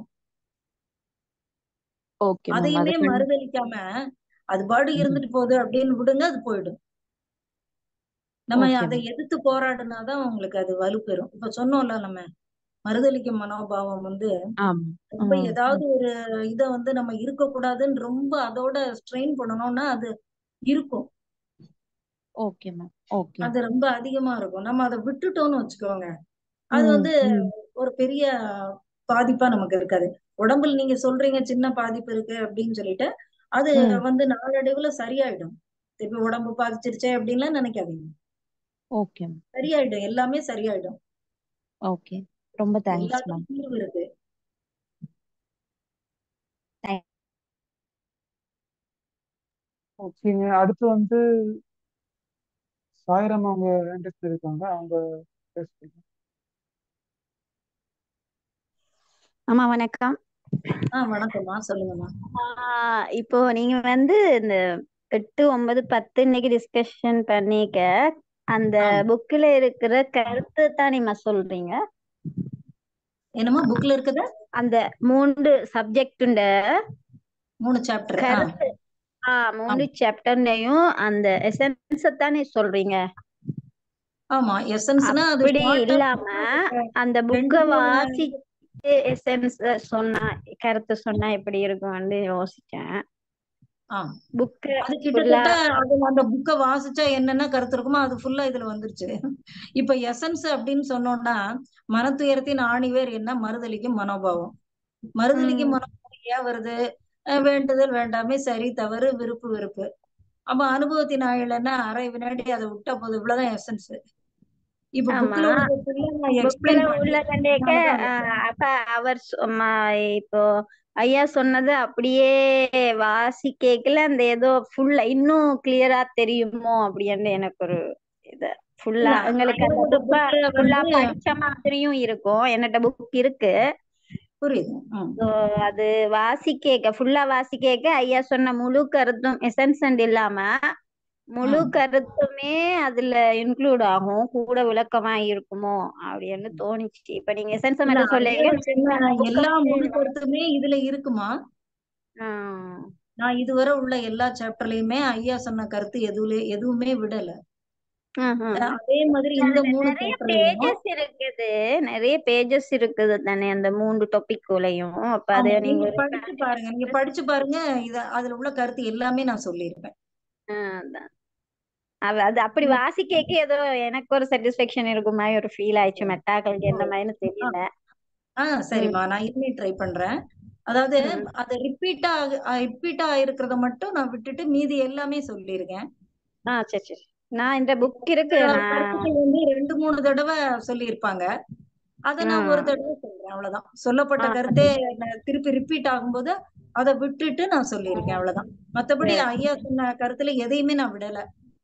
ஓகே மேம் அதை
அதையுமே
கண்
மறுதளிக்காம அது பாடு
ம்
இருந்துட்டு போகுது அப்படின்னு விடுங்க அது போயிடும் நம்ம
ஓகே
அதை
மேம்
எதிர்த்து போராடினாதான் உங்களுக்கு அது வலுப்பெறும் இப்ப சொன்னோம்ல நம்ம மறுதளிக்கும் மனோபாவம் வந்து
ஆமா
ரொம்ப
ம்
ஏதாவது
ம்
ஒரு இத வந்து நம்ம இருக்கக்கூடாதுன்னு ரொம்ப அதோட ஸ்ட்ரெயின் பண்ணணும்னா அது இருக்கும்
ஓகே மேம் ஓகே
அது ரொம்ப அதிகமா இருக்கும் நம்ம அதை விட்டுட்டோம்னு வச்சுக்கோங்க அது
ம்
வந்து
ம்
ஒரு பெரிய பாதிப்பா நமக்கு இருக்காது உடம்புல நீங்க சொல்றீங்க சின்ன பாதிப்பு இருக்கு அப்படின்னு சொல்லிட்டு அது
ம்
வந்து நாளடைவுல சரியாயிடும் திருப்பி உடம்பு பாதிச்சிருச்சே அப்படின்லாம் நினைக்காதீங்க
ஓகே மேம்
சரியாயிடும் எல்லாமே சரியாயிடும்
ஓகே ரொம்ப தேங்க்ஸ்
எல்லாத்துக்கும்
மேம்
தீர்வு இருக்கு
ஓகேங்க அடுத்து வந்து சாயிரம் அவங்க ஹேண்ட் ரைஸ் பண்ணிருக்காங்க அவங்க பேசுறீங்க
ஆமா வணக்கம்
ஆ வணக்கம்மா சொல்லுங்கம்மா
ஆஹ் இப்போ நீங்க வந்து இந்த எட்டு ஒன்பது பத்து இன்னைக்கு டிஸ்கஷன் பண்ணிக்க அந்த
ஆ
புக்ல இருக்கிற கருத்து தான் நீங்க சொல்றீங்க
என்னம்மா புக்ல இருக்குது
அந்த மூன்று சப்ஜெக்டுண்ட
மூணு சாப்டர் ஆ
கருத்து ஆ மூணு
ஆமா
சாப்டர்லயும் அந்த எசன்ஸ் தானே சொல்றீங்க
ஆமா எசன்ஸ்னா அது
அப்படி
ஷார்ட்டா
இல்லாம அந்த
ரெண்டு
புக்கை
மூணு
வாசிச்சு எசன்ஸ் சொன்னா கருத்து சொன்னா எப்படி இருக்கும்னு யோசிச்சேன்
ஆ
புக்கு
அது
ஃபுல்லா
கிட்டத்தட்ட அது அந்த புக்கை வாசிச்சா என்னென்ன கருத்து இருக்குமோ அது ஃபுல்லா இதுல வந்துருச்சு இப்ப எசன்ஸ் அப்படின்னு சொன்னோம்னா மனத்துயரத்தின் ஆணிவேர் என்ன மறுதலிக்கும் மனோபாவம் மறுதலிக்கும்
ம்
மனோபாவம் ஏன் வருது அஹ் வேண்டுதல் வேண்டாமே சரி தவறு விருப்பு வெறுப்பு அப்ப அனுபவத்தின் ஆயுள்னா அரை வினாடி அதை விட்டா போதும் இவ்வளவுதான் எசன்ஸ் இப்ப
ஆமா
புக்ல உள்ளதுல நான்
புக்ல
எக்ஸ்பிளைன் பண்ணி
உள்ள கண்டேக்க
அதனாலதான்
அப்ப அவர் சொ- ம- இப்போ ஐயா சொன்னது அப்படியே வாசி கேக்கல அந்த ஏதோ ஃபுல்லா இன்னும் கிளியரா தெரியுமோ அப்படின்னு எனக்கு ஒரு இது ஃபுல்லா
இல்ல
எங்களுக்கு அந்த
ஐயாவோட
புக்கை
புக்ல
ஃபுல்லா
வந்து
படிச்ச மாதிரியும் இருக்கும் என்னட்ட புக் இருக்கு
புரியுது ம்
ஸோ அது வாசி கேட்க ஃபுல்லா வாசி கேட்க ஐயா சொன்ன முழு கருத்தும் எசன்ஸ் இல்லாம முழு
ம்
கருத்துமே அதுல இன்க்ளூட் ஆகும் கூட விளக்கமா இருக்குமோ அப்படின்னு தோணுச்சு இப்ப நீங்க எசன்ஸ்
இல்ல
மட்டும்
ஐயா
சொல்லுங்க
சொன்ன
புக்க
எல்லா
வந்து
முழு கருத்துமே இதுல இருக்குமா
ஆஹ்
நான் இதுவரை உள்ள எல்லா சாப்டர்லயுமே ஐயா சொன்ன கருத்து எதுவுல எதுவுமே விடல
ஆஹ் ஆஹ்
அஹ் அதே மாதிரி இந்த
அதுல
மூணு
நிறைய
சாப்டர்லயும்
பேஜஸ் இருக்குது நிறைய பேஜஸ் இருக்குது தானே அந்த மூன்று டாபிக்குள்ளயும் அப்ப
ஆமா
அதை
நீங்க
நீங்க ஒரு
படிச்சு பாருங்க நீங்க படிச்சு பாருங்க இத அதுல உள்ள கருத்து எல்லாமே நான் சொல்லியிருப்பேன்
ஆஹ் அதான். அது அது அப்படி வாசி கேட்க ஏதோ எனக்கு ஒரு சாட்டிஸ்பேக்ஷன் இருக்கும் மாதிரி ஒரு ஃபீல் ஆயிடுச்சு மெட்டாக்களுக்கு என்ன மாதிரின்னு தெரியல
ஆ
ம்
சரிம்மா நான் இனிமே ட்ரை பண்றேன் அதாவது
ம்
அது ரிப்பீட்டா ரிப்பீட்டா இருக்கிறத மட்டும் நான் விட்டுட்டு மீதி எல்லாமே சொல்லியிருக்கேன்
ஆ சரி சரி நான் இந்த புக் இருக்கு நான்
கருத்துக்கள் வந்து ரெண்டு மூணு தடவை சொல்லியிருப்பாங்க அதை
ஆ
நான் ஒரு தடவை சொல்றேன் அவ்வளவுதான் சொல்லப்பட்ட
ஆ
கருத்தே நான் திருப்பி ரிப்பீட் ஆகும்போது அதை விட்டுட்டு நான் சொல்லியிருக்கேன் அவ்வளவுதான் மத்தபடி
சரி
ஐயா சொன்ன கருத்துல எதையுமே நான் விடல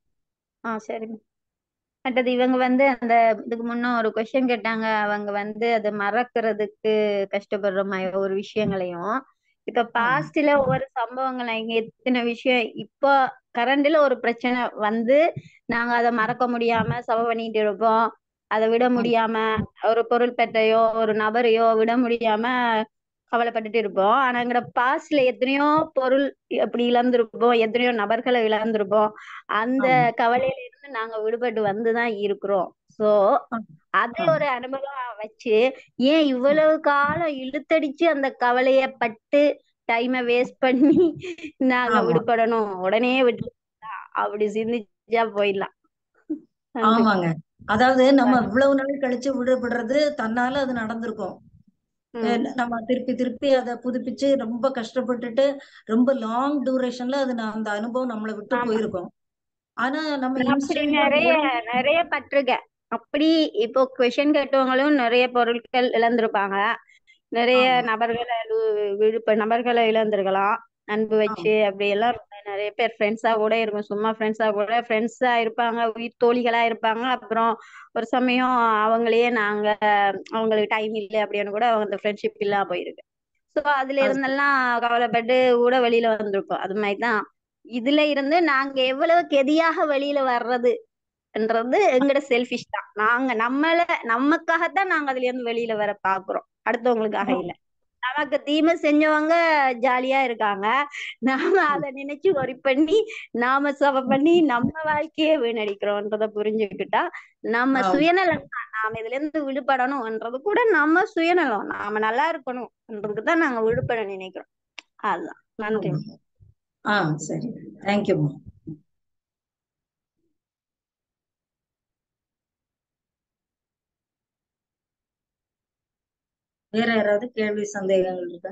ஆ சரி அடுத்தது இவங்க வந்து அந்த இதுக்கு முன்ன ஒரு கொஸ்டின் கேட்டாங்க அவங்க வந்து அது மறக்கிறதுக்கு கஷ்டப்படுற மாதிரி ஒரு விஷயங்களையும் இப்ப
ஆமா
பாஸ்ட்ல ஒவ்வொரு சம்பவங்கள் இங்க எத்தனை விஷயம் இப்போ கரண்ட்ல ஒரு பிரச்சனை வந்து நாங்க அதை மறக்க முடியாம சபை பண்ணிட்டு இருப்போம் அதை விட
ம்,
முடியாம ஒரு பொருள் பெற்றையோ ஒரு நபரையோ விட முடியாம கவலைப்பட்டுட்டு இருப்போம் ஆனா எங்கட பாஸ்ட்ல எத்தனையோ பொருள் அப்படி இழந்திருப்போம் எத்தனையோ நபர்களை இழந்திருப்போம் அந்த
ஆமா
கவலையில இருந்து நாங்க விடுபட்டு வந்துதான் இருக்கிறோம் சோ
ஆ,
அது
ஆ,
ஒரு அனுபவம் வச்சு ஏன் இவ்வளவு காலம் இழுத்தடிச்சு அந்த கவலைய பட்டு டைமை வேஸ்ட் பண்ணி நாங்க
ஆமா
விடுபடணும் உடனே விட்டு அப்படி சிந்திச்சா போயிடலாம் நன்றி
ஆமாங்க அதாவது நம்ம இவ்வளவு நாள் கழிச்சு விடுபடுறது தன்னால அது நடந்திருக்கும்
ம்
அஹ் நம்ம திருப்பி திருப்பி அதை புதுப்பிச்சு ரொம்ப கஷ்டப்பட்டுட்டு ரொம்ப லாங் டியூரேஷன்ல அது ந- அந்த அனுபவம் நம்மளை விட்டு
ஆமா
போயிருக்கும் ஆனா நம்ம
நான் அப்படி
இன்ஸ்டன்டா
நிறைய
உடனே
நிறைய பட்டிருக்கேன் அப்படி இப்போ கொஷின் கேட்டவங்களும் நிறைய பொருட்கள் இழந்திருப்பாங்க நிறைய
ஆமா
நபர்களை இழு- விழுப்ப நபர்களை இழந்திருக்கலாம் அன்பு
ஆமா
வச்சு அப்படி எல்லாம் ரொம்ப நிறைய பேர் ஃப்ரெண்ட்ஸா கூட இருக்கும் சும்மா ஃப்ரெண்ட்ஸா கூட ஃப்ரெண்ட்ஸா இருப்பாங்க உயிர் தோழிகளா இருப்பாங்க அப்புறம் ஒரு சமயம் அவங்களையே நாங்க அவங்களுக்கு டைம் இல்லை அப்படின்னு கூட அவங்க அந்த ஃப்ரெண்ட்ஷிப் இல்லாம போயிருக்கு ஸோ அதுல
அது சரி.
இருந்தெல்லாம் கவலைப்பட்டு கூட வெளியில வந்திருக்கோம் அது மாதிரிதான் இதுல இருந்து நாங்க எவ்வளவு கெதியாக வெளியில வர்றதுன்றது எங்கட செல்ஃபிஷ் தான் நாங்க நம்மள நமக்காகத்தான் நாங்க அதுல இருந்து வெளியில வர பாக்குறோம் அடுத்தவங்களுக்காக இல்ல நமக்கு தீமை செஞ்சவங்க ஜாலியா இருக்காங்க நாம அதை நினைச்சு ஒரி பண்ணி நாம சபை பண்ணி நம்ம வாழ்க்கையே வீணடிக்கிறோம்ன்றத புரிஞ்சுக்கிட்டா நம்ம
ஆமா
சுயநலம் தான் நாம இதுல இருந்து விடுபடணும்ன்றது கூட நம்ம சுயநலம் நாம நல்லா இருக்கணும்ன்றதுக்கு தான் நாங்க விடுபட நினைக்கிறோம் அதுதான் நன்றி
ஆமா. ஆ சரி தேங்க்யூம்மா வேற யாராவது கேள்வி சந்தேகங்கள் இருக்கா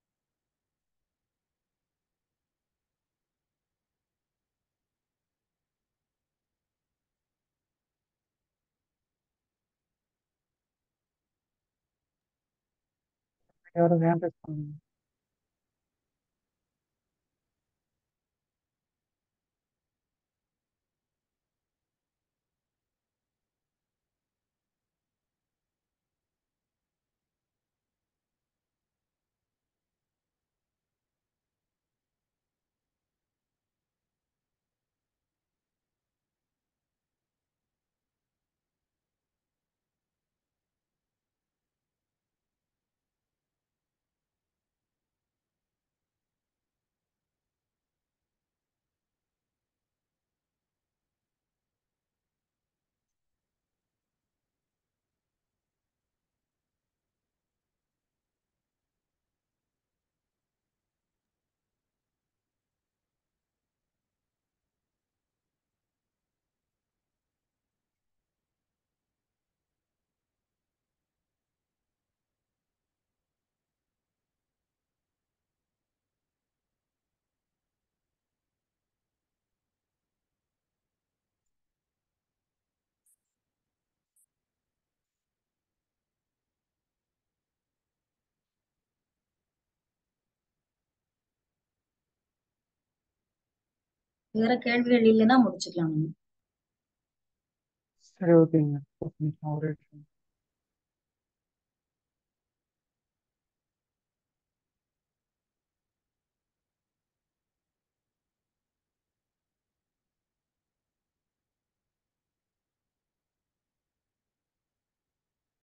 யாரும் ஹேண்ட் ரைஸ் பண்ணுங்க
வேற கேள்விகள் இல்லைன்னா முடிச்சுக்கலாம் நம்ம
சரி ஓகேங்க ஒரே நிமிஷம்.